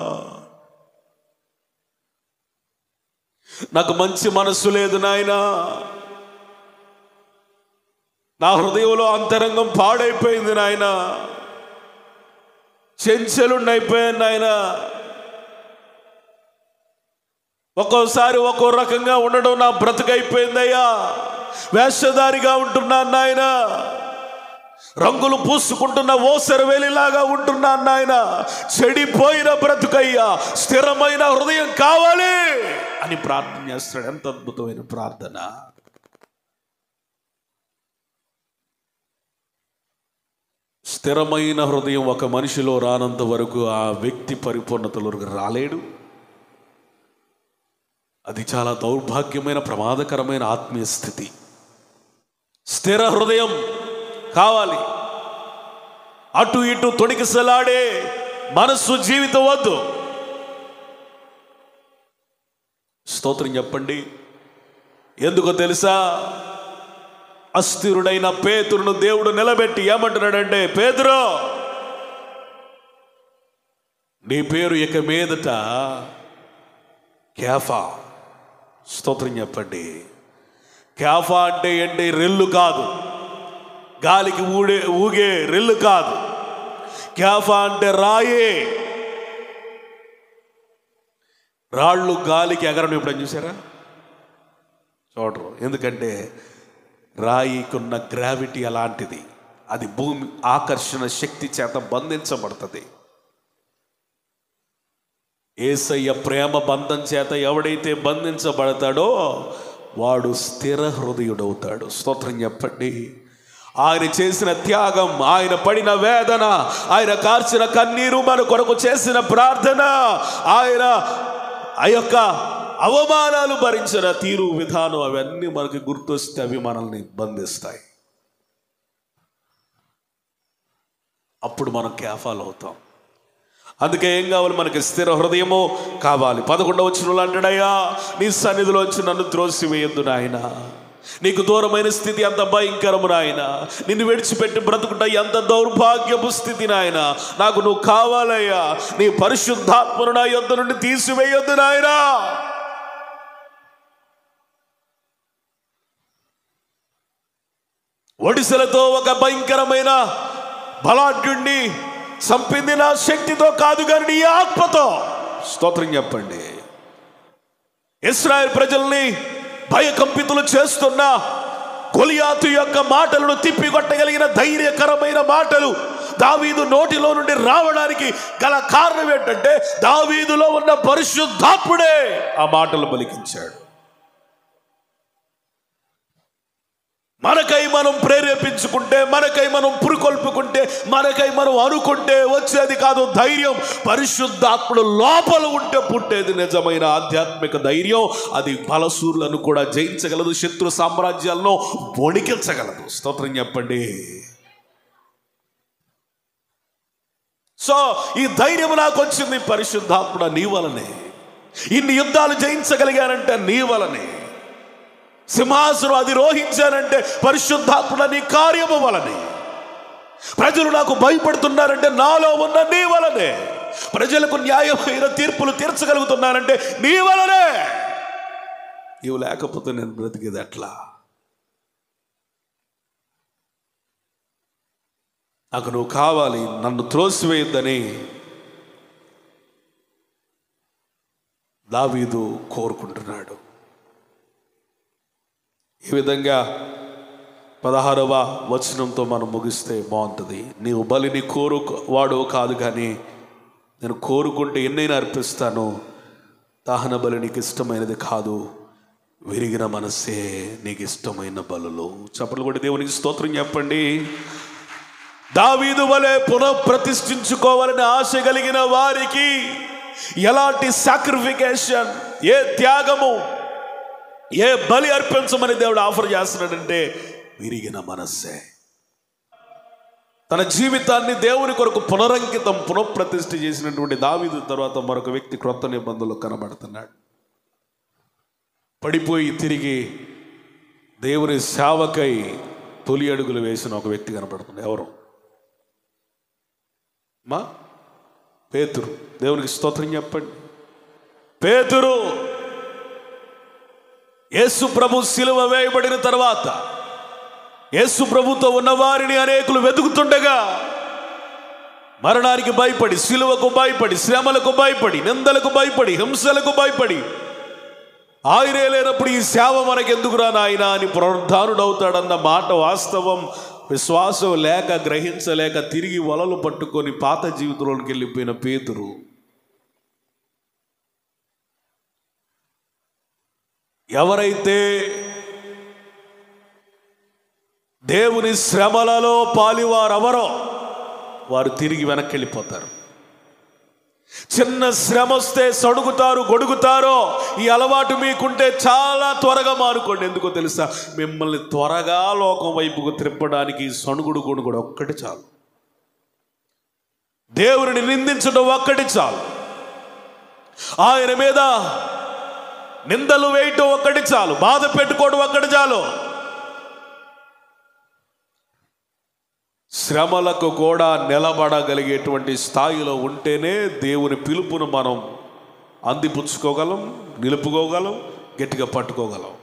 నాకు మంచి మనస్సు లేదు నాయనా నా హృదయంలో అంతరంగం పాడైపోయింది నాయన చెంచలుండైపోయాను నాయన ఒక్కోసారి ఒక్కో రకంగా ఉండడం నా బ్రతుకైపోయిందయ్యా వేషధారిగా ఉంటున్నాను నాయన రంగులు పూసుకుంటున్న ఓసర వేలిలాగా ఉంటున్నాను నాయన చెడిపోయిన బ్రతుకయ్యా స్థిరమైన హృదయం కావాలి అని ప్రార్థన చేస్తాడు ఎంత అద్భుతమైన ప్రార్థన స్థిరమైన హృదయం ఒక మనిషిలో రానంత వరకు ఆ వ్యక్తి పరిపూర్ణతలోకి రాలేడు అది చాలా దౌర్భాగ్యమైన ప్రమాదకరమైన ఆత్మీయ స్థితి స్థిర హృదయం కావాలి అటు ఇటు తొడికిసలాడే మనస్సు జీవితం వద్దు స్తోత్రం చెప్పండి ఎందుకో తెలుసా అస్థిరుడైన పేతురును దేవుడు నిలబెట్టి ఏమంటున్నాడంటే పేతురు నీ పేరు ఇక మీదట క్యాఫా స్తోత్రం చెప్పండి క్యాఫా అంటే ఏంటి రెల్లు కాదు గాలికి ఊడే ఊగే రెల్లు కాదు క్యాఫా అంటే రాయే రాళ్ళు గాలికి ఎగరడం ఎప్పుడైనా చూసారా చూడరు ఎందుకంటే రాయికున్న గ్రావిటీ అలాంటిది అది భూమి ఆకర్షణ శక్తి చేత బంధించబడుతుంది ఏసయ్య ప్రేమ బంధం చేత ఎవడైతే బంధించబడతాడో వాడు స్థిర హృదయుడవుతాడు స్తోత్రం చెప్పండి ఆయన చేసిన త్యాగం ఆయన పడిన వేదన ఆయన కార్చిన కన్నీరు మన కొరకు చేసిన ప్రార్థన ఆయన ఆ యొక్క అవమానాలు భరించిన తీరు విధానం అవన్నీ మనకి గుర్తొస్తే అవి మనల్ని బంధిస్తాయి అప్పుడు మనం కేఫాలు అవుతాం అందుకే ఏం కావాలి మనకి స్థిర హృదయము కావాలి పదకొండవ వచ్చిన అంటాడయ్యా నీ సన్నిధిలోంచి నన్ను త్రోసివేయద్దు నాయన నీకు దూరమైన స్థితి అంత భయంకరము నాయన నిన్ను విడిచిపెట్టి బ్రతుకుట ఎంత దౌర్భాగ్యపు స్థితి నాయన నాకు నువ్వు కావాలయ్యా నీ పరిశుద్ధాత్మను నా యొద్ద నుండి తీసివేయొద్దు నాయనా ఒడిసెలతో ఒక భయంకరమైన బలాఢ్యుణ్ణి చంపింది నా శక్తితో కాదు కానీ నీ ఆత్మతో స్తోత్రం చెప్పండి ఇస్రాయల్ ప్రజల్ని భయకంపితులు చేస్తున్న కొలియాతు యొక్క మాటలను తిప్పికొట్టగలిగిన ధైర్యకరమైన మాటలు దావీదు నోటిలో నుండి రావడానికి గల కారణం ఏంటంటే దావీదులో ఉన్న పరిశుద్ధాత్ముడే ఆ మాటలు పలికించాడు మనకై మనం ప్రేరేపించుకుంటే మనకై మనం పురుకొల్పుకుంటే మనకై మనం అనుకుంటే వచ్చేది కాదు ధైర్యం పరిశుద్ధాత్ముడు లోపల ఉంటే పుట్టేది నిజమైన ఆధ్యాత్మిక ధైర్యం అది బలసూర్లను కూడా జయించగలదు శత్రు సామ్రాజ్యాలను వణికించగలదు స్తోత్రం చెప్పండి సో ఈ ధైర్యం నాకు వచ్చింది పరిశుద్ధాత్ముడ నీ వలనే ఇన్ని యుద్ధాలు జయించగలిగానంటే నీ వలనే సింహాసనం అధిరోహించానంటే పరిశుద్ధాత్ముడ నీ కార్యము వలనే ప్రజలు నాకు భయపడుతున్నారంటే నాలో ఉన్న నీ వలనే ప్రజలకు న్యాయమైన తీర్పులు తీర్చగలుగుతున్నానంటే నీ వలనే ఇవి లేకపోతే నేను బ్రతికేది ఎట్లా నాకు నువ్వు కావాలి నన్ను త్రోసివేయొద్దని దావీదు కోరుకుంటున్నాడు ఈ విధంగా పదహారవ వచనంతో మనం ముగిస్తే బాగుంటుంది నీవు బలిని కోరు వాడు కాదు కానీ నేను కోరుకుంటే ఎన్నైనా అర్పిస్తాను దహన బలి నీకు ఇష్టమైనది కాదు విరిగిన మనస్సే నీకు ఇష్టమైన బలులు చప్పట్లు కొట్టి దేవునికి స్తోత్రం చెప్పండి దావీదు వలె పునఃప్రతిష్ఠించుకోవాలని ఆశ కలిగిన వారికి ఎలాంటి సాక్రిఫికేషన్ ఏ త్యాగము ఏ బలి అర్పించమని దేవుడు ఆఫర్ చేస్తున్నాడంటే విరిగిన మనస్సే తన జీవితాన్ని దేవుని కొరకు పునరంకితం పునఃప్రతిష్ఠ చేసినటువంటి దావీదు తర్వాత మరొక వ్యక్తి క్రొత్త నిబంధనలు కనబడుతున్నాడు పడిపోయి తిరిగి దేవుని సేవకై తొలి అడుగులు వేసిన ఒక వ్యక్తి కనబడుతుంది ఎవరు మా పేతురు దేవునికి స్తోత్రం చెప్పండి పేతురు యేసు ప్రభు సిలువ వేయబడిన తర్వాత యేసు ప్రభుతో ఉన్న వారిని అనేకులు వెతుకుతుండగా మరణానికి భయపడి సిలువకు భయపడి శ్రమలకు భయపడి నిందలకు భయపడి హింసలకు భయపడి ఆయనే లేనప్పుడు ఈ సేవ మనకెందుకురా నాయన అని పునరుద్ధానుడవుతాడన్న మాట వాస్తవం విశ్వాసం లేక గ్రహించలేక తిరిగి వలలు పట్టుకొని పాత జీవితంలోకి వెళ్ళిపోయిన పేతురు ఎవరైతే దేవుని శ్రమలలో పాలివారెవరో వారు తిరిగి వెనక్కి వెళ్ళిపోతారు చిన్న శ్రమ వస్తే సడుగుతారు గొడుగుతారో ఈ అలవాటు మీకుంటే చాలా త్వరగా మారుకోండి ఎందుకో తెలుసా మిమ్మల్ని త్వరగా లోకం వైపుకు త్రిప్పడానికి ఈ సణుగుడు గొడుగుడు ఒక్కటి చాలు దేవుని నిందించడం ఒక్కటి చాలు ఆయన మీద నిందలు వేయటం ఒక్కటి చాలు బాధ పెట్టుకోవడం ఒక్కటి చాలు శ్రమలకు కూడా నిలబడగలిగేటువంటి స్థాయిలో ఉంటేనే దేవుని పిలుపును మనం అందిపుచ్చుకోగలం నిలుపుకోగలం గట్టిగా పట్టుకోగలం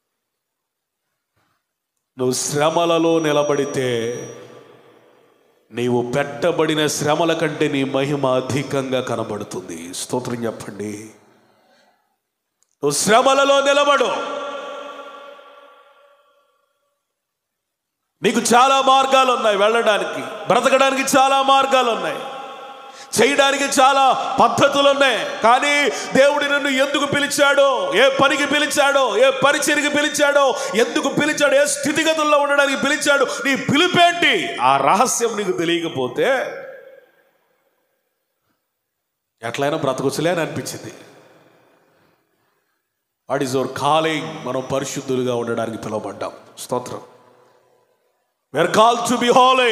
నువ్వు శ్రమలలో నిలబడితే నీవు పెట్టబడిన శ్రమల కంటే నీ మహిమ అధికంగా కనబడుతుంది స్తోత్రం చెప్పండి నువ్వు శ్రమలలో నిలబడు నీకు చాలా మార్గాలు ఉన్నాయి వెళ్ళడానికి బ్రతకడానికి చాలా మార్గాలు ఉన్నాయి చేయడానికి చాలా పద్ధతులు ఉన్నాయి కానీ దేవుడి నిన్ను ఎందుకు పిలిచాడో ఏ పనికి పిలిచాడో ఏ పరిచయకి పిలిచాడో ఎందుకు పిలిచాడో ఏ స్థితిగతుల్లో ఉండడానికి పిలిచాడు నీ పిలిపేంటి ఆ రహస్యం నీకు తెలియకపోతే ఎట్లయినా బ్రతకొచ్చులే అని అనిపించింది వాట్ ఈజ్ అవర్ కాలింగ్ మనం పరిశుద్ధులుగా ఉండడానికి పిలువబడ్డాం స్తోత్రం we're called to be holy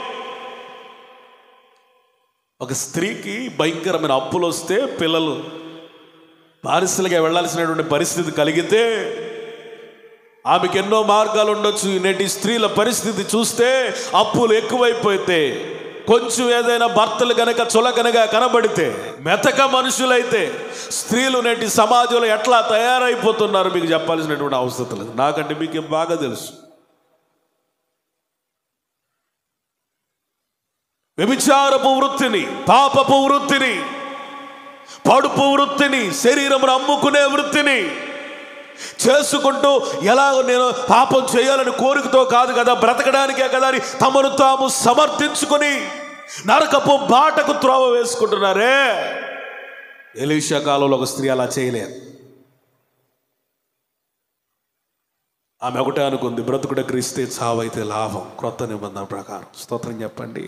ఒక స్త్రీకి భయంకరమైన అప్పులు వస్తే పిల్లలు బానిసలుగా వెళ్ళాల్సినటువంటి పరిస్థితి కలిగితే ఆమెకి ఎన్నో మార్గాలు ఉండొచ్చు నేటి స్త్రీల పరిస్థితి చూస్తే అప్పులు ఎక్కువైపోతే కొంచెం ఏదైనా భర్తలు గనక చులకనగా కనబడితే మెతక మనుషులైతే స్త్రీలు నేటి సమాజంలో ఎట్లా తయారైపోతున్నారు మీకు చెప్పాల్సినటువంటి అవసరం లేదు నాకంటే మీకు బాగా తెలుసు వ్యభిచారపు వృత్తిని పాపపు వృత్తిని పడుపు వృత్తిని శరీరమును అమ్ముకునే వృత్తిని చేసుకుంటూ ఎలా నేను పాపం చేయాలని కోరికతో కాదు కదా బ్రతకడానికే కదా అని తమను తాము సమర్థించుకొని నరకపు బాటకు త్రోవ వేసుకుంటున్నారే ఎలీషా కాలంలో ఒక స్త్రీ అలా చేయలేదు ఆమె ఒకటే అనుకుంది బ్రతుకుడ క్రీస్తే చావైతే లాభం క్రొత్త నిబంధన ప్రకారం స్తోత్రం చెప్పండి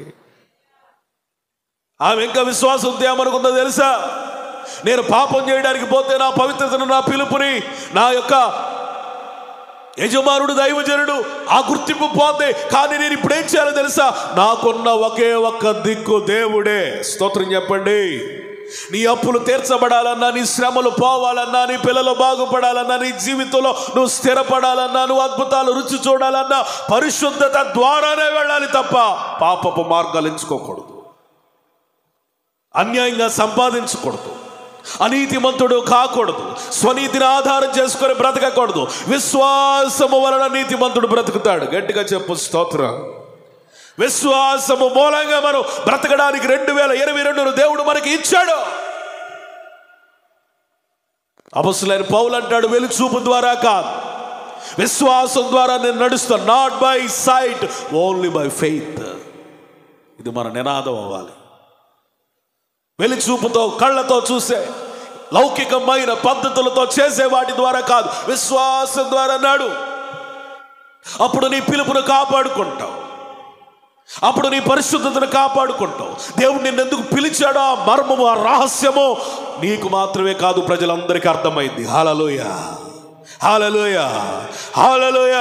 ఆమె ఇంకా విశ్వాసం ఉంది ఏమనుకుందో తెలుసా నేను పాపం చేయడానికి పోతే నా పవిత్రతను నా పిలుపుని నా యొక్క యజమానుడు దైవజనుడు ఆ గుర్తింపు పోతే కానీ నేను ఇప్పుడు ఏం చేయాలో తెలుసా నాకున్న ఒకే ఒక్క దిక్కు దేవుడే స్తోత్రం చెప్పండి నీ అప్పులు తీర్చబడాలన్నా నీ శ్రమలు పోవాలన్నా నీ పిల్లలు బాగుపడాలన్నా నీ జీవితంలో నువ్వు స్థిరపడాలన్నా నువ్వు అద్భుతాలు రుచి చూడాలన్నా పరిశుద్ధత ద్వారానే వెళ్ళాలి తప్ప పాపపు మార్గాలు ఎంచుకోకూడదు అన్యాయంగా సంపాదించకూడదు అనీతిమంతుడు కాకూడదు స్వనీతిని ఆధారం చేసుకొని బ్రతకకూడదు విశ్వాసము వలన నీతిమంతుడు బ్రతుకుతాడు గట్టిగా చెప్పు స్తోత్రం విశ్వాసము మూలంగా మనం బ్రతకడానికి రెండు వేల ఇరవై రెండును దేవుడు మనకి ఇచ్చాడు అపస్సులైన పౌలు అంటాడు వెలుచూపు ద్వారా కాదు విశ్వాసం ద్వారా నేను నడుస్తాను not by sight only by faith ఇది మన నినాదం అవ్వాలి వెలిచూపుతో కళ్ళతో చూసే లౌకికమైన పద్ధతులతో చేసే వాటి ద్వారా కాదు విశ్వాసం ద్వారా నాడు అప్పుడు నీ పిలుపును కాపాడుకుంటావు అప్పుడు నీ పరిశుద్ధతను కాపాడుకుంటావు దేవుడు నిన్ను ఎందుకు పిలిచాడో ఆ మర్మము ఆ రహస్యము నీకు మాత్రమే కాదు ప్రజలందరికీ అర్థమైంది హాలలోయ హాలలోయ హాలలోయ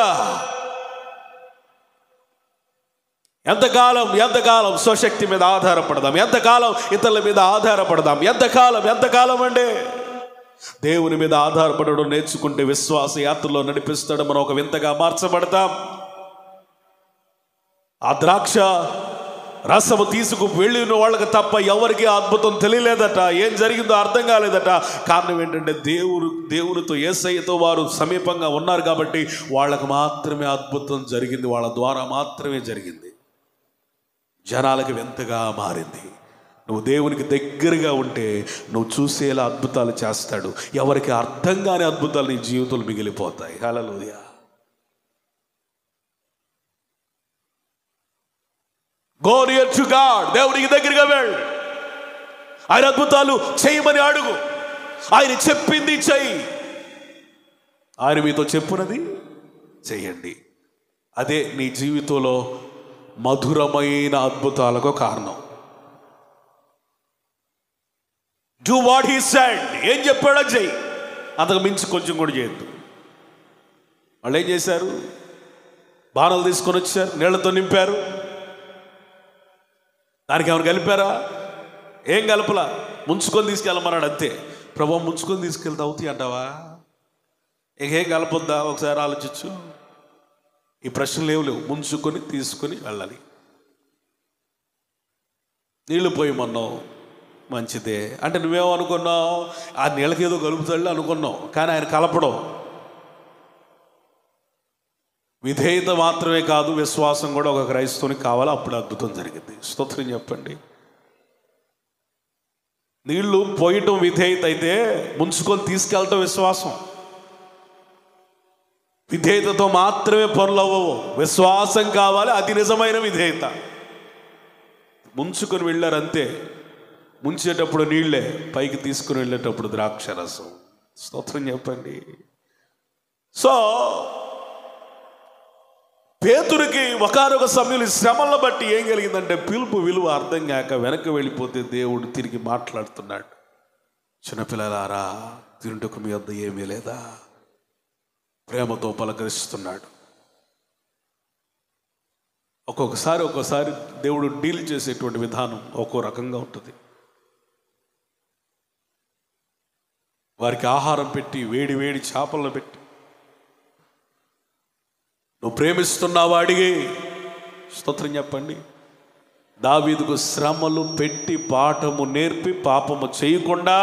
ఎంతకాలం ఎంతకాలం స్వశక్తి మీద ఆధారపడదాం ఎంతకాలం ఇతరుల మీద ఆధారపడదాం ఎంతకాలం ఎంతకాలం అంటే దేవుని మీద ఆధారపడడం నేర్చుకుంటే విశ్వాస యాత్రలో నడిపిస్తాడు మనం ఒక వింతగా మార్చబడతాం ఆ ద్రాక్ష రసము తీసుకు వెళ్ళిన వాళ్ళకి తప్ప ఎవరికి ఆ అద్భుతం తెలియలేదట ఏం జరిగిందో అర్థం కాలేదట కారణం ఏంటంటే దేవుడు దేవునితో ఏసయ్యతో వారు సమీపంగా ఉన్నారు కాబట్టి వాళ్ళకి మాత్రమే అద్భుతం జరిగింది వాళ్ళ ద్వారా మాత్రమే జరిగింది జనాలకి వింతగా మారింది నువ్వు దేవునికి దగ్గరగా ఉంటే నువ్వు చూసేలా అద్భుతాలు చేస్తాడు ఎవరికి అర్థం కాని అద్భుతాలు నీ జీవితంలో మిగిలిపోతాయి hallelujah go near to God దేవునికి దగ్గరగా వెళ్ళు ఆయన అద్భుతాలు చేయమని అడుగు ఆయన చెప్పింది చెయ్యి ఆయన మీతో చెప్పునది చెయ్యండి అదే నీ జీవితంలో మధురమైన అద్భుతాలకు కారణం డూ వాట్ హీ సెడ్ ఏం చెప్పాడో చెయ్యి అంతకు మించి కొంచెం కూడా చేయొద్దు వాళ్ళు ఏం చేశారు బాణాలు తీసుకొని వచ్చారు నీళ్లతో నింపారు దానికి ఏమైనా కలిపారా ఏం కలపలా ముంచుకొని తీసుకెళ్ళమన్నాడు అంతే ప్రభు ముంచుకొని తీసుకెళ్తే అవుతాయి అంటావా ఇంకేం కలపొద్దా ఒకసారి ఆలోచించు ఈ ప్రశ్నలు లేవు లేవు ముంచుకొని తీసుకొని వెళ్ళాలి నీళ్లు పోయమన్నావు మంచిదే అంటే నువ్వేమనుకున్నావు ఆ నీళ్ళకి ఏదో కలుపుతాడు అనుకున్నావు కానీ ఆయన కలపడం విధేయత మాత్రమే కాదు విశ్వాసం కూడా ఒక క్రైస్తవునికి కావాలి అప్పుడు అద్భుతం జరిగింది స్తోత్రం చెప్పండి నీళ్లు పోయటం విధేయత అయితే ముంచుకొని తీసుకెళ్ళటం విశ్వాసం విధేయతతో మాత్రమే పనులు అవ్వవు విశ్వాసం కావాలి అది నిజమైన విధేయత ముంచుకొని వెళ్ళారు అంతే ముంచేటప్పుడు నీళ్ళే పైకి తీసుకుని వెళ్ళేటప్పుడు ద్రాక్ష రసం స్తోత్రం చెప్పండి సో పేతురికి ఒకనొక సమయంలో ఈ శ్రమలను బట్టి ఏం కలిగిందంటే పిలుపు విలువ అర్థం కాక వెనక్కి వెళ్ళిపోతే దేవుడు తిరిగి మాట్లాడుతున్నాడు చిన్నపిల్లలారా తింటుకు మీ వద్ద ఏమీ లేదా ప్రేమతో పలకరిస్తున్నాడు ఒక్కొక్కసారి ఒక్కొక్కసారి దేవుడు డీల్ చేసేటువంటి విధానం ఒక్కో రకంగా ఉంటుంది వారికి ఆహారం పెట్టి వేడి వేడి చేపలను పెట్టి నువ్వు ప్రేమిస్తున్నావా అడిగి స్తోత్రం చెప్పండి దావీదుకు శ్రమలు పెట్టి పాఠము నేర్పి పాపము చేయకుండా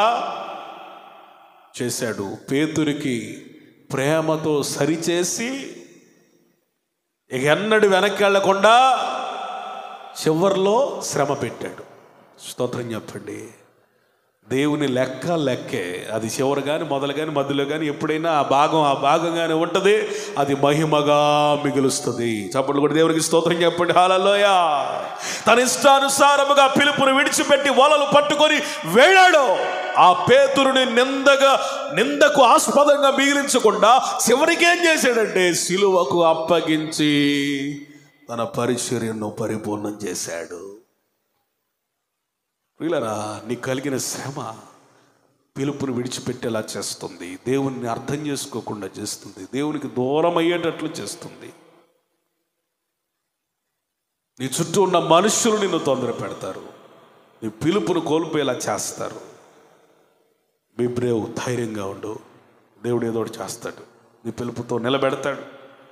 చేశాడు పేతురికి ప్రేమతో సరిచేసి ఇక ఎన్నడు వెనక్కి వెళ్లకుండా చివరిలో శ్రమ పెట్టాడు స్తోత్రం చెప్పండి దేవుని లెక్క లెక్కే అది చివరి కానీ మొదలు కానీ మధ్యలో కానీ ఎప్పుడైనా ఆ భాగం ఆ భాగంగానే ఉంటుంది అది మహిమగా మిగులుస్తుంది చప్పట్లు కూడా దేవునికి స్తోత్రం చెప్పండి హాలలోయ తన ఇష్టానుసారముగా పిలుపును విడిచిపెట్టి వలలు పట్టుకొని వెళ్ళాడు ఆ పేతురుని నిందగా నిందకు ఆస్పదంగా మిగిలించకుండా చివరికి ఏం చేశాడంటే సిలువకు అప్పగించి తన పరిచర్యను పరిపూర్ణం చేశాడు వీళ్ళరా నీకు కలిగిన శ్రమ పిలుపును విడిచిపెట్టేలా చేస్తుంది దేవుణ్ణి అర్థం చేసుకోకుండా చేస్తుంది దేవునికి దూరం అయ్యేటట్లు చేస్తుంది నీ చుట్టూ ఉన్న మనుషులు నిన్ను తొందర పెడతారు నీ పిలుపును కోల్పోయేలా చేస్తారు మీ బ్రేవ్ ధైర్యంగా ఉండు దేవుడు ఏదో ఒకటి చేస్తాడు నీ పిలుపుతో నిలబెడతాడు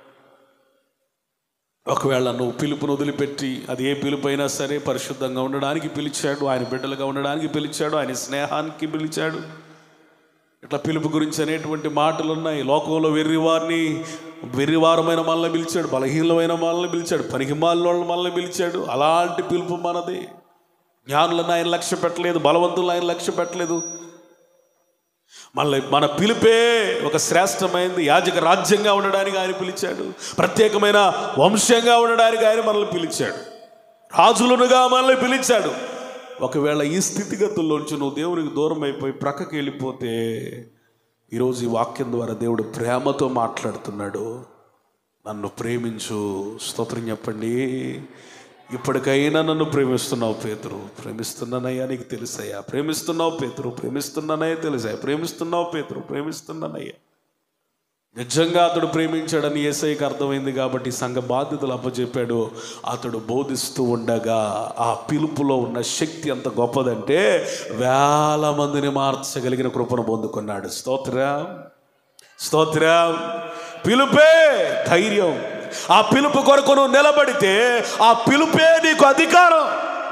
ఒకవేళ నువ్వు పిలుపును వదిలిపెట్టి అది ఏ పిలుపు అయినా సరే పరిశుద్ధంగా ఉండడానికి పిలిచాడు ఆయన బిడ్డలుగా ఉండడానికి పిలిచాడు ఆయన స్నేహానికి పిలిచాడు ఇట్లా పిలుపు గురించి అనేటువంటి మాటలు ఉన్నాయి లోకంలో వెర్రివారిని వెర్రివారమైన మనల్ని పిలిచాడు బలహీనమైన మనల్ని పిలిచాడు పనికిమాలిన మనల్ని పిలిచాడు అలాంటి పిలుపు మనది జ్ఞానులను ఆయన లక్ష్య పెట్టలేదు బలవంతులను ఆయన లక్ష్య పెట్టలేదు మళ్ళీ మన పిలిపే ఒక శ్రేష్టమైనది యాజక రాజ్యంగా ఉండడానికి ఆయన పిలిచాడు ప్రత్యేకమైన వంశంగా ఉండడానికి ఆయన మనల్ని పిలిచాడు రాజులనుగా మనల్ని పిలిచాడు ఒకవేళ ఈ స్థితిగతుల్లోంచి నువ్వు దేవునికి దూరం అయిపోయి ప్రక్కకి వెళ్ళిపోతే ఈరోజు ఈ వాక్యం ద్వారా దేవుడు ప్రేమతో మాట్లాడుతున్నాడు నన్ను ప్రేమించు స్తోత్రం చెప్పండి ఇప్పటికైనా నన్ను ప్రేమిస్తున్నావు పేతురు ప్రేమిస్తున్నానయ్యా నీకు తెలుసయ్యా ప్రేమిస్తున్నావు పేతురు ప్రేమిస్తున్నానయ్యా తెలుసయ్యా ప్రేమిస్తున్నావు పేతురు ప్రేమిస్తున్నానయ్యా నిజంగా అతడు ప్రేమించాడని ఏసైకి అర్థమైంది కాబట్టి సంఘ బాధ్యతలు అప్పచెప్పాడు అతడు బోధిస్తూ ఉండగా ఆ పిలుపులో ఉన్న శక్తి ఎంత గొప్పదంటే వేల మందిని మార్చగలిగిన కృపను పొందుకున్నాడు స్తోత్రం స్తోత్రం పిలుపే ధైర్యం ఆ పిలుపు కొరకు నువ్వు నిలబడితే ఆ పిలుపే నీకు అధికారం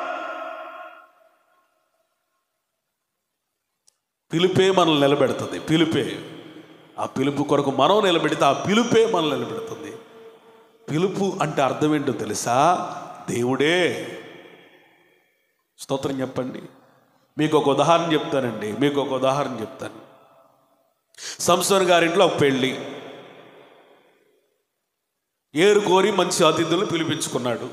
పిలుపే మనల్ని నిలబెడుతుంది పిలుపే ఆ పిలుపు కొరకు మనం నిలబెడితే ఆ పిలుపే మనల్ని నిలబెడుతుంది పిలుపు అంటే అర్థం ఏంటో తెలుసా దేవుడే స్తోత్రం చెప్పండి మీకు ఒక ఉదాహరణ చెప్తానండి మీకు ఒక ఉదాహరణ చెప్తాను సంసోన్ గారింట్లో ఒక పెళ్ళి ఏరు కోరి మంచి అతిథులను పిలిపించుకున్నాడు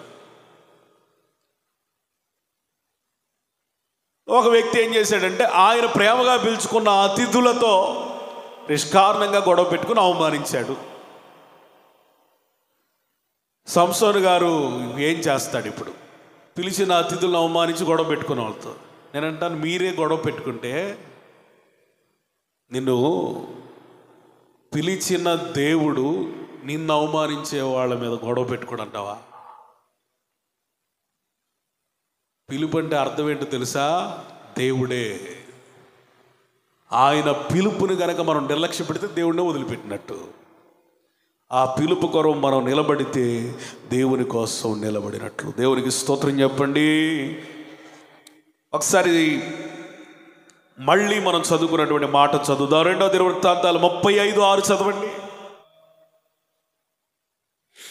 ఒక వ్యక్తి ఏం చేశాడంటే ఆయన ప్రేమగా పిలుచుకున్న అతిథులతో నిష్కారణంగా గొడవ పెట్టుకుని అవమానించాడు సంసోన్ గారు ఏం చేస్తాడు ఇప్పుడు పిలిచిన అతిథులను అవమానించి గొడవ పెట్టుకున్న వాళ్ళతో నేనంటాను మీరే గొడవ పెట్టుకుంటే నిన్ను పిలిచిన దేవుడు నిన్ను అవమానించే వాళ్ళ మీద గొడవ పెట్టుకోడు అంటావా పిలుపు అంటే అర్థం ఏంటో తెలుసా దేవుడే ఆయన పిలుపుని గనక మనం నిర్లక్ష్య పెడితే దేవుడినే వదిలిపెట్టినట్టు ఆ పిలుపు కొరకు మనం నిలబడితే దేవుని కోసం నిలబడినట్లు దేవునికి స్తోత్రం చెప్పండి ఒకసారి మళ్ళీ మనం చదువుకున్నటువంటి మాట చదువుదాం రెండో దినవృత్తాంతాలు ముప్పై ఐదు ఆరు చదవండి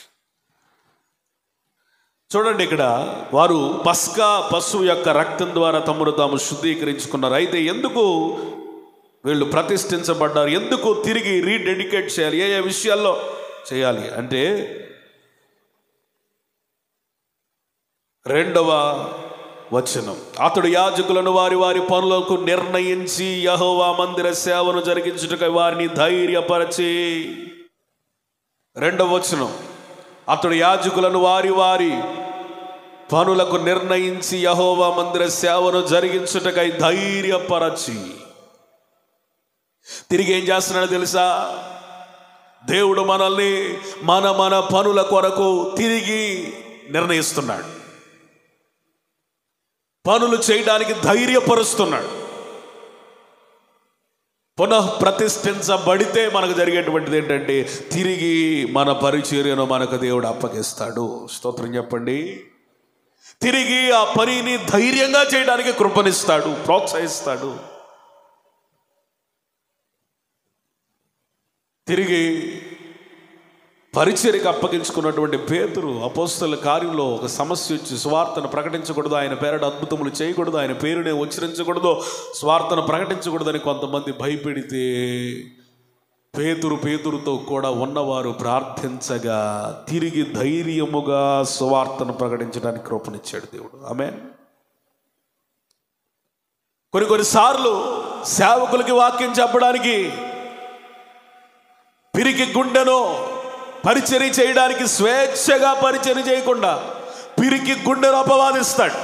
చూడండి ఇక్కడ వారు పస్కా పశువు యొక్క రక్తం ద్వారా తమను తాము శుద్ధీకరించుకున్నారు అయితే ఎందుకు వీళ్ళు ప్రతిష్ఠించబడ్డారు ఎందుకు తిరిగి రీడెడికేట్ చేయాలి ఏ ఏ విషయాల్లో చేయాలి అంటే రెండవ వచనం అతడు యాజకులను వారి వారి పనులకు నిర్ణయించి యహోవా మందిర సేవను జరిగించుటకై వారిని ధైర్యపరచి రెండవ వచనం అతడు యాజకులను వారి వారి పనులకు నిర్ణయించి యహోవా మందిర సేవను జరిగించుటకై ధైర్యపరచి తిరిగి ఏం చేస్తున్నాడో తెలుసా దేవుడు మనల్ని మన మన పనుల కొరకు తిరిగి నిర్ణయిస్తున్నాడు పనులు చేయడానికి ధైర్యపరుస్తున్నాడు పునః ప్రతిష్ఠించబడితే మనకు జరిగేటువంటిది ఏంటంటే తిరిగి మన పరిచర్యను మనకు దేవుడు అప్పగిస్తాడు స్తోత్రం చెప్పండి తిరిగి ఆ పనిని ధైర్యంగా చేయడానికి కృపనిస్తాడు ప్రోత్సహిస్తాడు తిరిగి పరిచర్యకు అప్పగించుకున్నటువంటి పేతురు అపోస్తల కార్యంలో ఒక సమస్య వచ్చి స్వార్థను ప్రకటించకూడదు ఆయన పేరట అద్భుతములు చేయకూడదు ఆయన పేరునే ఉచ్చరించకూడదు స్వార్థను ప్రకటించకూడదని కొంతమంది భయపెడితే పేతురు పేతురుతో కూడా ఉన్నవారు ప్రార్థించగా తిరిగి ధైర్యముగా స్వార్థను ప్రకటించడానికి కృపనిచ్చాడు దేవుడు ఆమె కొన్ని కొన్నిసార్లు సేవకులకి వాక్యం చెప్పడానికి పిరికి గుండెను పరిచర్య చేయడానికి స్వేచ్ఛగా పరిచర్య చేయకుండా పిరికి గుండెను అపవాదిస్తాడు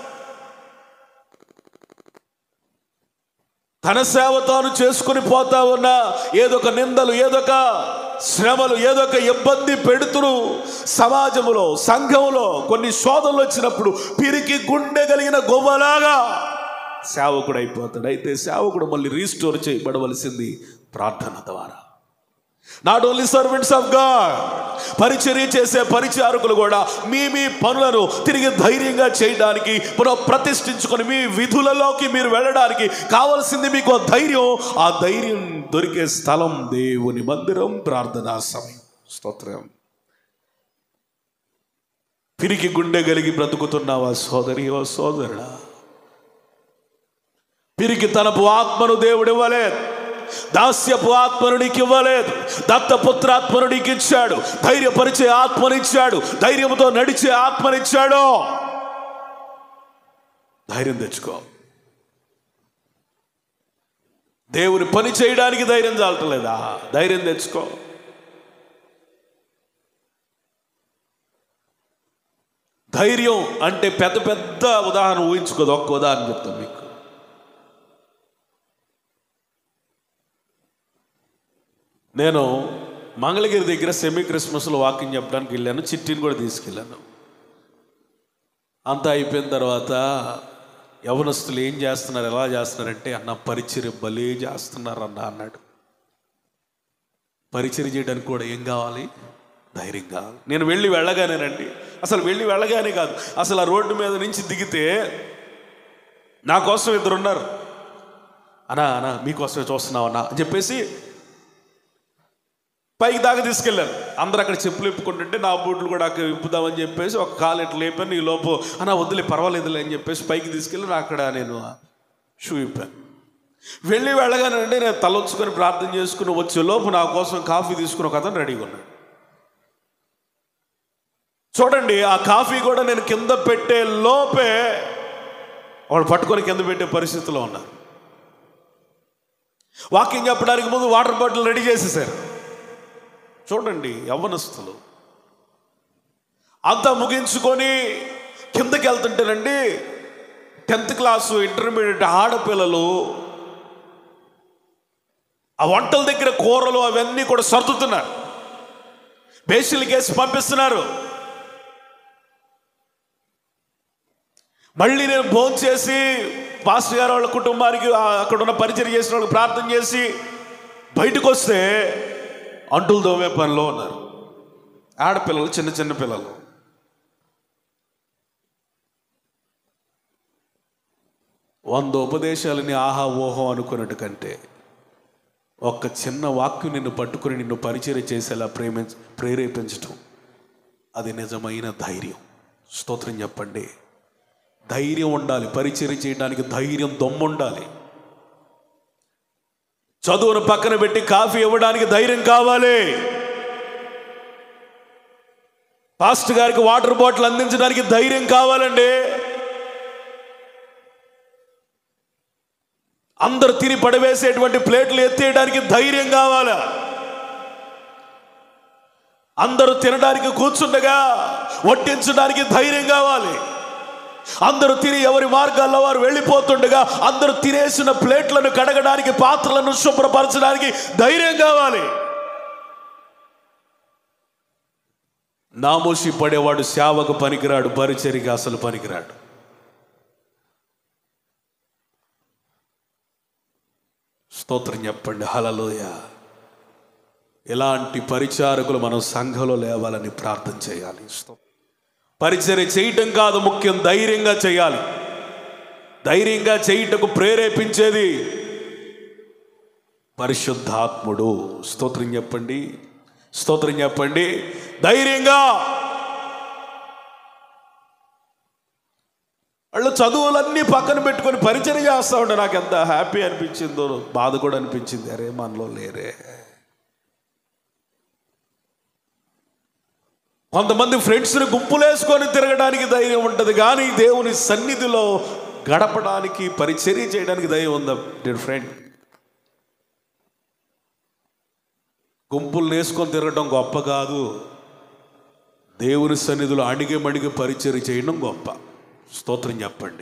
తన సేవ తాను చేసుకుని పోతా ఉన్న ఏదొక నిందలు ఏదొక శ్రమలు ఏదొక ఇబ్బంది పెడుతురు సమాజంలో సంఘంలో కొన్ని శోధనలు వచ్చినప్పుడు పిరికి గుండె కలిగిన గొవ్వలాగా సేవకుడు అయిపోతాడు అయితే సేవకుడు మళ్ళీ రీస్టోర్ చేయబడవలసింది ప్రార్థన ద్వారా not only servants of God పరిచర్య చేసే పరిచారకులు కూడా మీ మీ పనులను తిరిగి ధైర్యంగా చేయడానికి పునః ప్రతిష్ఠించుకొని మీ విధులలోకి మీరు వెళ్ళడానికి కావాల్సింది మీకు ఆ ధైర్యం ఆ ధైర్యం దొరికే స్థలం దేవుని మందిరం ప్రార్థనా సమయం స్తోత్రం పిరికి గుండె కలిగి బ్రతుకుతున్నావా సోదరి ఓ సోదరుడా పిరికి తనపు ఆత్మను దేవుడు ఇవ్వలేదు దాస్యపు ఆత్మను నీకు ఇవ్వలేదు దత్తపుత్రాత్మను నీకు ఇచ్చాడు ధైర్యపరిచే ఆత్మనిచ్చాడు ధైర్యంతో నడిచే ఆత్మనిచ్చాడు ధైర్యం తెచ్చుకో దేవుని పని చేయడానికి ధైర్యం చాలటలేదా ధైర్యం తెచ్చుకో ధైర్యం అంటే పెద్ద పెద్ద ఉదాహరణ ఊహించుకోదు ఒక్క ఉదాహరణ చెప్తాను మీకు నేను మంగళగిరి దగ్గర సెమీ క్రిస్మస్లో వాకింగ్ చెప్పడానికి వెళ్ళాను చిట్టిని కూడా తీసుకెళ్ళాను అంతా అయిపోయిన తర్వాత యవనస్తులు ఏం చేస్తున్నారు ఎలా చేస్తున్నారంటే అన్న పరిచర్య భలే చేస్తున్నారు అన్న అన్నాడు పరిచర్య చేయడానికి కూడా ఏం కావాలి ధైర్యం కావాలి నేను వెళ్ళి వెళ్ళగానేనండి అసలు వెళ్ళి వెళ్ళగానే కాదు అసలు ఆ రోడ్డు మీద నుంచి దిగితే నా కోసం ఇద్దరు ఉన్నారు అన్నా అన్నా మీకోసమే చూస్తున్నావన్నా అని చెప్పేసి పైకి దాకా తీసుకెళ్ళాను అందరూ అక్కడ చెప్పులు ఇప్పుకుంటుంటే నా బూట్లు కూడా అక్కడ ఇప్పుదామని చెప్పేసి ఒక కాలు ఇట్లా లేపాను ఈ లోపు అన్న వద్దులే పర్వాలేదులే అని చెప్పేసి పైకి తీసుకెళ్ళి అక్కడ నేను షూ ఇప్పాను వెళ్ళి వెళ్ళగానంటే నేను తలొచ్చుకొని ప్రార్థన చేసుకుని వచ్చే లోపు నా కోసం కాఫీ తీసుకుని ఒక అతను రెడీగా ఉన్నాడు చూడండి ఆ కాఫీ కూడా నేను కింద పెట్టే లోపే వాడు పట్టుకొని కింద పెట్టే పరిస్థితిలో ఉన్నారు వాకింగ్ చెప్పడానికి ముందు వాటర్ బాటిల్ రెడీ చేసేసారు చూడండి యవ్వనస్తులు అంతా ముగించుకొని కిందకి వెళ్తుంటేనండి టెన్త్ క్లాసు ఇంటర్మీడియట్ ఆడపిల్లలు ఆ వంటల దగ్గర కూరలు అవన్నీ కూడా సర్దుతున్నారు బేసిల్కి వేసి పంపిస్తున్నారు మళ్ళీ నేను భోజనం చేసి పాస్టర్ గారు వాళ్ళ కుటుంబానికి ఆ అక్కడ ఉన్న పరిచయం చేసిన వాళ్ళకి ప్రార్థన చేసి బయటకు వస్తే అంటులు దోమే పనిలో ఉన్నారు ఆడపిల్లలు చిన్న చిన్న పిల్లలు వంద ఉపదేశాలని ఆహా ఓహో అనుకున్నట్టు కంటే ఒక్క చిన్న వాక్యం నిన్ను పట్టుకుని నిన్ను పరిచయం చేసేలా ప్రేమించ ప్రేరేపించటం అది నిజమైన ధైర్యం స్తోత్రం చెప్పండి ధైర్యం ఉండాలి పరిచయం చేయడానికి ధైర్యం దమ్ము ఉండాలి చదువును పక్కన పెట్టి కాఫీ ఇవ్వడానికి ధైర్యం కావాలి పాస్ట్ గారికి వాటర్ బాటిల్ అందించడానికి ధైర్యం కావాలండి అందరు తిని పడవేసేటువంటి ప్లేట్లు ఎత్తేయడానికి ధైర్యం కావాలా అందరూ తినడానికి కూర్చుండగా వడ్డించడానికి ధైర్యం కావాలి అందరూ తిని ఎవరి మార్గాల్లో వారు వెళ్ళిపోతుండగా అందరూ తినేసిన ప్లేట్లను కడగడానికి పాత్రలను శుభ్రపరచడానికి ధైర్యం కావాలి నామోషి పడేవాడు సేవకు పనికిరాడు పరిచరికి అసలు పనికిరాడు స్తోత్రం చెప్పండి హలలోయ ఇలాంటి పరిచారకులు మనం సంఘంలో లేవాలని ప్రార్థన చేయాలి స్తోత్రం. పరిచర్య చేయటం కాదు ముఖ్యం ధైర్యంగా చేయాలి ధైర్యంగా చేయుటకు ప్రేరేపించేది పరిశుద్ధాత్ముడు స్తోత్రం చెప్పండి స్తోత్రం చెప్పండి ధైర్యంగా వాళ్ళు చదువులన్నీ పక్కన పెట్టుకొని పరిచయం చేస్తా ఉంటే నాకు ఎంత హ్యాపీ అనిపించిందో బాధ కూడా అనిపించింది అరే మనలో లేరే కొంతమంది ఫ్రెండ్స్ని గుంపులేసుకొని తిరగడానికి ధైర్యం ఉంటుంది కానీ దేవుని సన్నిధిలో గడపడానికి పరిచర్య చేయడానికి ధైర్యం ఉందా డియర్ ఫ్రెండ్ గుంపులు వేసుకొని తిరగడం గొప్ప కాదు దేవుని సన్నిధిలో అడిగి మడిగి పరిచర్య చేయడం గొప్ప స్తోత్రం చెప్పండి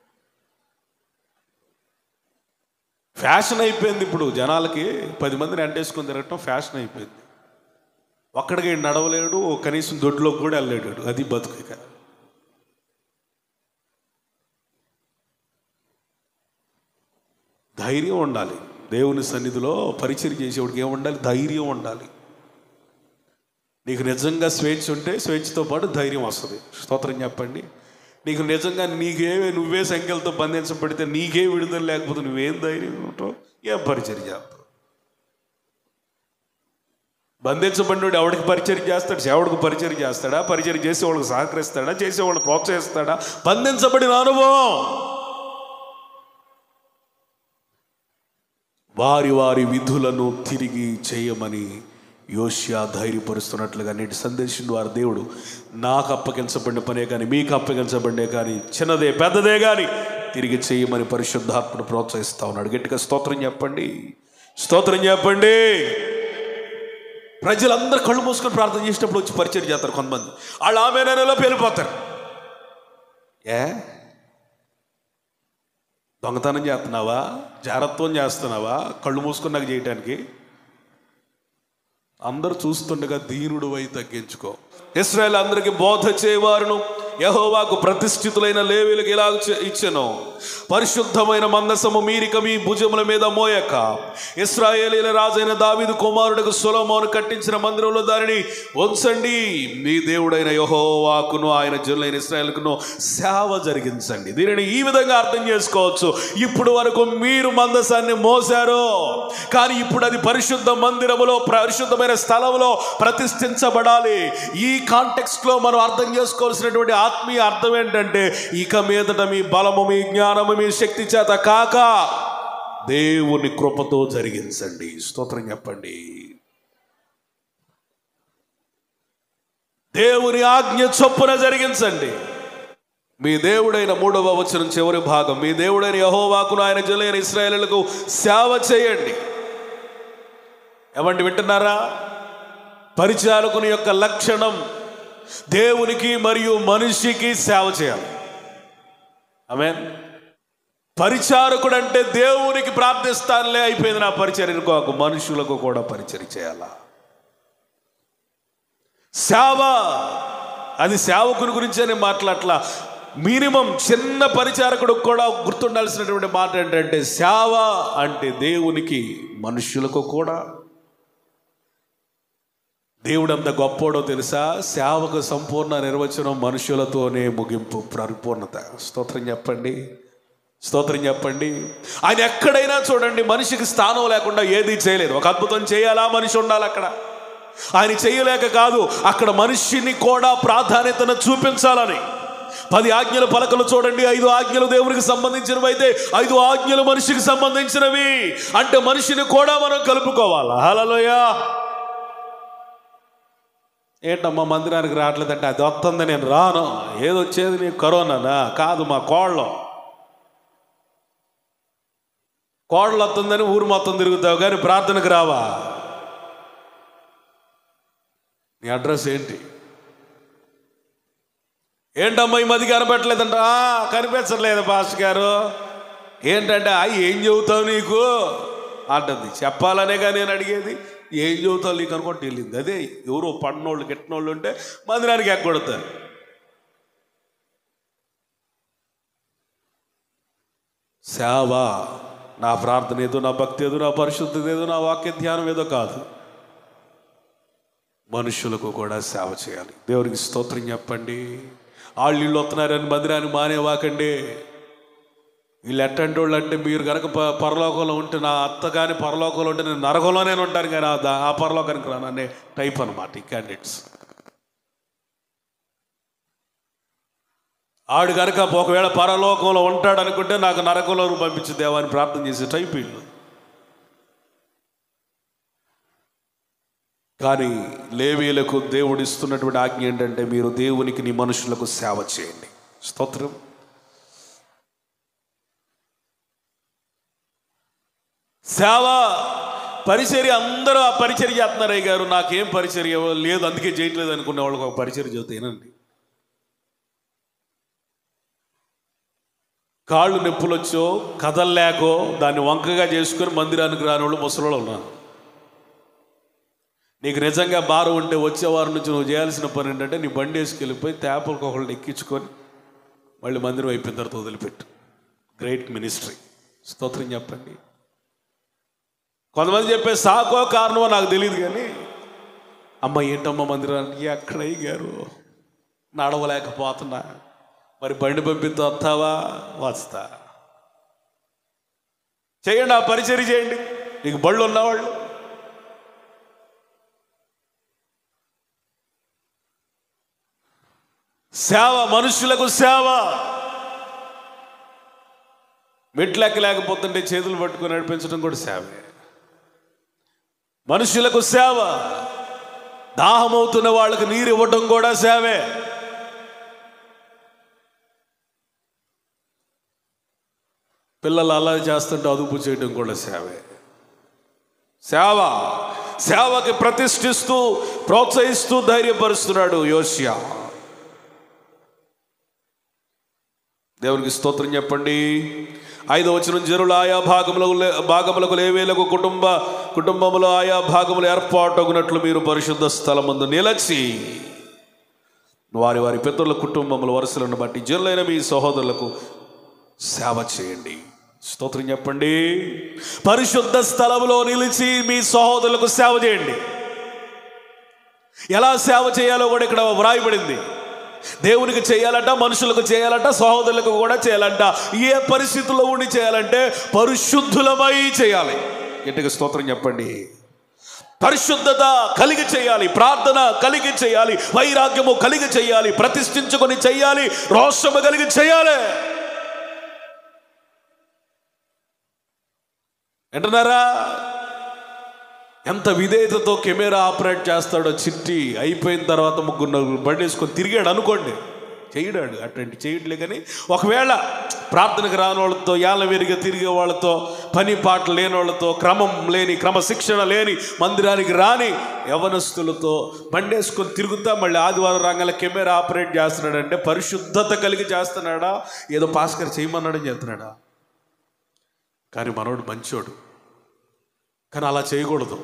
ఫ్యాషన్ అయిపోయింది ఇప్పుడు జనాలకి పది మందిని అంటేసుకొని తిరగటం ఫ్యాషన్ అయిపోయింది ఒక్కడికి నడవలేడు కనీసం దొడ్లోకి కూడా వెళ్ళలేడు అది బతుకిక ధైర్యం ఉండాలి దేవుని సన్నిధిలో పరిచయం చేసేవాడికి ఏం ఉండాలి ధైర్యం ఉండాలి నీకు నిజంగా స్వేచ్ఛ ఉంటే స్వేచ్ఛతో పాటు ధైర్యం వస్తుంది స్తోత్రం చెప్పండి నీకు నిజంగా నీకే నువ్వే సంఖ్యలతో బంధించబడితే నీకే విడుదల లేకపోతే నువ్వేం ధైర్యం ఉంటావు ఏం పరిచయం చేస్తావు బంధించబడినోడు ఎవడికి పరిచయం చేస్తాడు సేవడికి పరిచయం చేస్తాడా పరిచయం చేసేవాళ్ళకి సహకరిస్తాడా చేసేవాళ్ళు ప్రోత్సహిస్తాడా బంధించబడిన అనుభవం వారి వారి విధులను తిరిగి చేయమని యోష్యా ధైర్యపరుస్తున్నట్లుగా నేటి సందేశం ద్వారా దేవుడు నాకు అప్పగించబడిన పనే కానీ మీకు అప్పగించబడినే కానీ చిన్నదే పెద్దదే కానీ తిరిగి చేయమని పరిశుద్ధాత్మను ప్రోత్సహిస్తా ఉన్నాడు గట్టిగా స్తోత్రం చెప్పండి స్తోత్రం చెప్పండి ప్రజలందరూ కళ్ళు మూసుకొని ప్రార్థన చేసినప్పుడు వచ్చి పరిచయం చేస్తారు కొంతమంది వాళ్ళు ఆమె నెలలో పేలిపోతారు ఏ దొంగతనం చేస్తున్నావా జాగ్రత్తం చేస్తున్నావా కళ్ళు మూసుకొని నాకు చేయటానికి అందరూ చూస్తుండగా దీనుడు వై తగ్గించుకో ఇస్రాయల్ అందరికి బోధ చేయవారును యహోవాకు ప్రతిష్ఠితులైన లేవీలకు ఇలా ఇచ్చెను పరిశుద్ధమైన మందసము మీరిక మీ భుజముల మీద మోయక ఇస్రాయేలీల రాజైన దావీదు కుమారుడికి సులమోను కట్టించిన మందిరంలో దానిని ఉంచండి మీ దేవుడైన యహోవాకును ఆయన జనులైన ఇస్రాయేల్కును సేవ జరిగించండి దీనిని ఈ విధంగా అర్థం చేసుకోవచ్చు ఇప్పుడు వరకు మీరు మందసాన్ని మోసారు కానీ ఇప్పుడు అది పరిశుద్ధ మందిరములో పరిశుద్ధమైన స్థలంలో ప్రతిష్ఠించబడాలి ఈ కాంటెక్స్ట్ లో మనం అర్థం చేసుకోవాల్సినటువంటి ఆత్మీయ అర్థం ఏంటంటే ఇక మీదట మీ బలము మీ జ్ఞానము మీ శక్తి చేత కాక దేవుని కృపతో జరిగించండి స్తోత్రం చెప్పండి దేవుని ఆజ్ఞ చొప్పున జరిగించండి మీ దేవుడైన మూడవ వచనం చివరి భాగం మీ దేవుడైన యహోవాకును ఆయన జలైన ఇస్రాయేలులకు సేవ చేయండి ఏమండి వింటున్నారా పరిచారకుని యొక్క లక్షణం దేవునికి మరియు మనిషికి సేవ చేయాలి ఆమె పరిచారకుడు అంటే దేవునికి ప్రార్థిస్తానులే అయిపోయింది నా పరిచర్య అనుకోకు మనుషులకు కూడా పరిచర్య చేయాలా సేవ అది సేవకుని గురించి అని మాట్లాడలా మినిమం చిన్న పరిచారకుడు కూడా గుర్తుండాల్సినటువంటి మాట ఏంటంటే సేవ అంటే దేవునికి మనుషులకు కూడా దేవుడు అంత గొప్పోడో తెలుసా సేవకు సంపూర్ణ నిర్వచనం మనుషులతోనే ముగింపు పరిపూర్ణత స్తోత్రం చెప్పండి స్తోత్రం చెప్పండి ఆయన ఎక్కడైనా చూడండి మనిషికి స్థానం లేకుండా ఏది చేయలేదు ఒక అద్భుతం చేయాలా మనిషి ఉండాలి అక్కడ ఆయన చేయలేక కాదు అక్కడ మనిషిని కూడా ప్రాధాన్యతను చూపించాలని పది ఆజ్ఞల పలకలు చూడండి ఐదు ఆజ్ఞలు దేవునికి సంబంధించినవి అయితే ఐదు ఆజ్ఞలు మనిషికి సంబంధించినవి అంటే మనిషిని కూడా మనం కలుపుకోవాలి హలలోయ ఏంటమ్మా మందిరానికి రావట్లేదంటే అది వస్తుంది నేను రాను ఏది వచ్చేది నీకు కరోనానా కాదు మా కోళ్ళం కోడలు వస్తుందని ఊరు మొత్తం తిరుగుతావు కానీ ప్రార్థనకు రావా నీ అడ్రస్ ఏంటి ఏంటమ్మా ఈ మధ్య కనపెట్టలేదంట "ఆ, కనిపించట్లేదు పాస్టర్ గారు ఏంటంటే ఆ ఏం చెబుతావు నీకు అంటుంది చెప్పాలనేగా నేను అడిగేది ఏం చెబుతావు నీకు అనుకుంటే వెళ్ళింది అదే ఎవరో పడినోళ్ళు గిట్టినోళ్ళు ఉంటే మందిరానికి ఎక్కడతారు సేవ నా ప్రార్థన ఏదో నా భక్తి ఏదో నా పరిశుద్ధత ఏదో నా వాక్య ధ్యానం ఏదో కాదు మనుషులకు కూడా సేవ చేయాలి దేవునికి స్తోత్రం చెప్పండి వాళ్ళు ఇల్లు వస్తున్నారని మందిరాన్ని మానేవాకండి వీళ్ళు ఎట్టంటి వాళ్ళు అంటే మీరు కనుక ప- పరలోకంలో ఉంటే నా అత్త కానీ పరలోకంలో ఉంటే నేను నరకంలోనే ఉంటాను కానీ ఆ దా- ఆ పరలోకానికి రాను అనే టైప్ అనమాట ఈ క్యాండిడేట్స్ ఆడు కనుక ఒకవేళ పరలోకంలో ఉంటాడు అనుకుంటే నాకు నరకంలో పంపించు దేవాన్ని ప్రార్థన చేసే టైప్ వీళ్ళు కానీ లేవీలకు దేవుడు ఇస్తున్నటువంటి ఆజ్ఞ ఏంటంటే మీరు దేవునికి నీ మనుషులకు సేవ చేయండి స్తోత్రం సేవ పరిచర్య అందరూ ఆ పరిచర్య చేస్తున్నారు అయ్య గారు నాకేం పరిచర్య లేదు అందుకే చేయట్లేదు అనుకునే వాళ్ళకి ఒక పరిచర్య చెబుతానండి కాళ్ళు నొప్పులు వచ్చో కదల్లేకో దాన్ని వంకగా చేసుకొని మందిరానికి రాని వాళ్ళు ముసలోళ్ళు ఉన్నారు నీకు నిజంగా భారం ఉంటే వచ్చే వారం నుంచి నువ్వు చేయాల్సిన పని ఏంటంటే నీ బండి వేసుకెళ్ళిపోయి తేపలకు ఒకళ్ళని ఎక్కించుకొని మళ్ళీ మందిరం అయిపోయిన తర్వాత వదిలిపెట్టు గ్రేట్ మినిస్ట్రీ స్తోత్రం చెప్పండి కొంతమంది చెప్పే సాకో కారణమో నాకు తెలియదు కానీ అమ్మ ఏంటమ్మ మందిరానికి ఎక్కడ అయ్యారు నడవలేకపోతున్నా మరి బండి పంపితో వస్తావా వస్తా చేయండి ఆ పరిచర్య చేయండి నీకు బళ్ళు ఉన్నవాళ్ళు సేవ మనుషులకు సేవ మెట్లెక్క లేకపోతుంటే చేతులు పట్టుకొని నడిపించడం కూడా సేవే మనుషులకు సేవ దాహమవుతున్న వాళ్ళకి నీరు ఇవ్వటం కూడా సేవే పిల్లలు అలా చేస్తుంటే అదుపు చేయడం కూడా సేవే సేవ సేవకి ప్రతిష్ఠిస్తూ ప్రోత్సహిస్తూ ధైర్యపరుస్తున్నాడు యోష్యా దేవునికి స్తోత్రం చెప్పండి ఐదో వచ్చిన జనులు ఆయా భాగములకు లే- భాగములకు లేవేలకు కుటుంబ కుటుంబములో ఆయా భాగములు ఏర్పాటగునట్లు మీరు పరిశుద్ధ స్థలమందు నిలచి వారి వారి పితరుల కుటుంబముల వరుసలను బట్టి జనులైన మీ సహోదరులకు సేవ చేయండి స్తోత్రం చెప్పండి పరిశుద్ధ స్థలములో నిలిచి మీ సహోదరులకు సేవ చేయండి ఎలా సేవ చేయాలో కూడా ఇక్కడ వ్రాయబడింది దేవునికి చేయాలంట మనుషులకు చేయాలంట సహోదరులకు కూడా చేయాలంట ఏ పరిస్థితుల్లో ఉండి చేయాలంటే పరిశుద్ధులమై చేయాలి గట్టిగా స్తోత్రం చెప్పండి పరిశుద్ధత కలిగి చేయాలి ప్రార్థన కలిగి చేయాలి వైరాగ్యము కలిగి చేయాలి ప్రతిష్ఠించుకొని చేయాలి రోషము కలిగి చేయాలి వింటున్నారా ఎంత విధేయతతో కెమెరా ఆపరేట్ చేస్తాడో చిట్టి అయిపోయిన తర్వాత ముగ్గురు నలుగురు బండి వేసుకొని తిరిగాడు అనుకోండి చేయడాడు అటువంటి చేయట్లే కానీ ఒకవేళ ప్రార్థనకు రాని వాళ్ళతో యాళ్ళ వేరిగా తిరిగే వాళ్ళతో పని పాటలు లేని వాళ్ళతో క్రమం లేని క్రమశిక్షణ లేని మందిరానికి రాని యవనస్తులతో బండి వేసుకొని తిరుగుతా మళ్ళీ ఆదివారం రంగాల కెమెరా ఆపరేట్ చేస్తున్నాడంటే పరిశుద్ధత కలిగి చేస్తున్నాడా ఏదో పాస్కర్ చేయమన్నాడని చెప్తున్నాడా కానీ మనోడు మంచోడు కానీ అలా చేయకూడదు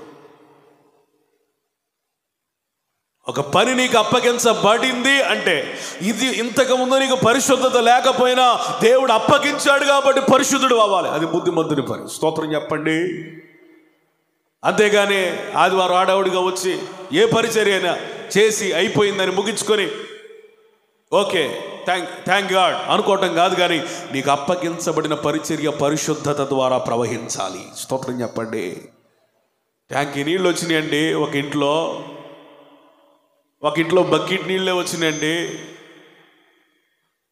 ఒక పని నీకు అప్పగించబడింది అంటే ఇది ఇంతకు ముందు నీకు పరిశుద్ధత లేకపోయినా దేవుడు అప్పగించాడు కాబట్టి పరిశుద్ధుడు అవ్వాలి అది బుద్ధిమంతుని పని స్తోత్రం చెప్పండి అంతేగాని ఆదివారం ఆడవుడిగా వచ్చి ఏ పరిచర్య అయినా చేసి అయిపోయిందని ముగించుకొని ఓకే థ్యాంక్ థ్యాంక్ గాడ్ అనుకోవటం కాదు కానీ నీకు అప్పగించబడిన పరిచర్య పరిశుద్ధత ద్వారా ప్రవహించాలి స్తోత్రం చెప్పండి ట్యాంక్కి నీళ్ళు వచ్చినాయండి ఒక ఇంట్లో ఒక ఇంట్లో బకెట్ నీళ్ళే వచ్చినాయండి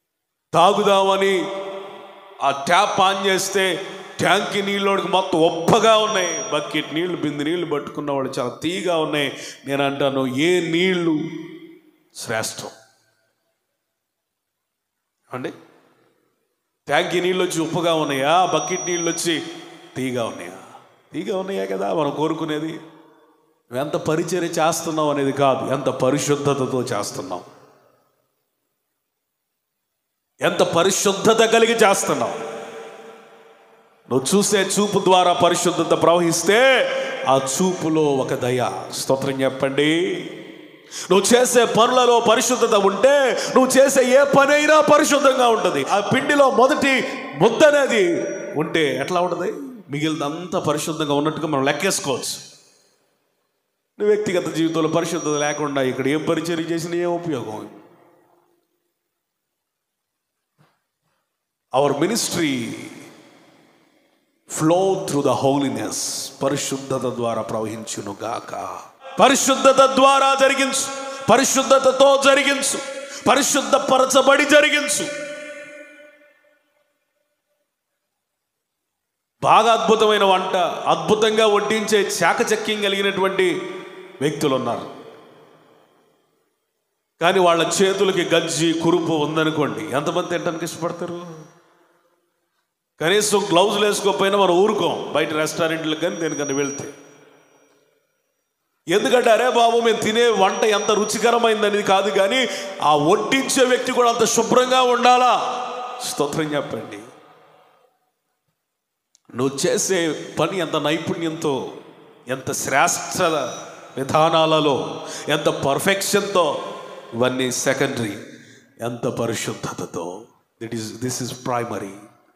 తాగుదామని ఆ ట్యాప్ ఆన్ చేస్తే ట్యాంకి నీళ్ళోడికి మొత్తం ఒప్పగా ఉన్నాయి బకెట్ నీళ్లు బింది నీళ్లు పట్టుకున్న వాళ్ళు చాలా తీగా ఉన్నాయి నేను అంటాను ఏ నీళ్లు శ్రేష్టం అండి ట్యాంకి నీళ్ళు వచ్చి ఉప్పుగా ఉన్నాయా బకెట్ నీళ్ళు వచ్చి తీగా ఉన్నాయా తీగా ఉన్నాయా కదా మనం కోరుకునేది నువ్వు ఎంత పరిచర్య చేస్తున్నావు అనేది కాదు ఎంత పరిశుద్ధతతో చేస్తున్నావు ఎంత పరిశుద్ధత కలిగి చేస్తున్నావు నువ్వు చూసే చూపు ద్వారా పరిశుద్ధత ప్రవహిస్తే ఆ చూపులో ఒక దయ స్తోత్రం చెప్పండి నువ్వు చేసే పనులలో పరిశుద్ధత ఉంటే నువ్వు చేసే ఏ పనైనా పరిశుద్ధంగా ఉంటుంది ఆ పిండిలో మొదటి ముద్ద అనేది ఉంటే ఎట్లా ఉంటుంది మిగిలినంతా పరిశుద్ధంగా ఉన్నట్టుగా మనం లెక్కేసుకోవచ్చు నువ్వు వ్యక్తిగత జీవితంలో పరిశుద్ధత లేకుండా ఇక్కడ ఏం పరిచయం చేసినా ఏం ఉపయోగం our ministry flow through the holiness పరిశుద్ధత ద్వారా ప్రవహించును గాక పరిశుద్ధత ద్వారా జరిగించు పరిశుద్ధతతో జరిగించు పరిశుద్ధపరచబడి జరిగించు బాగా అద్భుతమైన వంట అద్భుతంగా వడ్డించే చాకచక్యం కలిగినటువంటి వ్యక్తులు ఉన్నారు కానీ వాళ్ళ చేతులకి గజ్జి కురుపు ఉందనుకోండి ఎంతమంది తినడానికి ఇష్టపడతారు కనీసం గ్లౌజులు వేసుకోకపోయినా మనం ఊరుకోం బయట రెస్టారెంట్లకు కానీ దేనికన్నా వెళ్తే ఎందుకంటే అరే బాబు మేము తినే వంట ఎంత రుచికరమైందనేది కాదు కానీ ఆ వడ్డించే వ్యక్తి కూడా అంత శుభ్రంగా ఉండాలా స్తోత్రం చెప్పండి నువ్వు చేసే పని ఎంత నైపుణ్యంతో ఎంత శ్రేష్ట విధానాలలో ఎంత పర్ఫెక్షన్తో ఇవన్నీ సెకండరీ ఎంత పరిశుద్ధతతో that is this is primary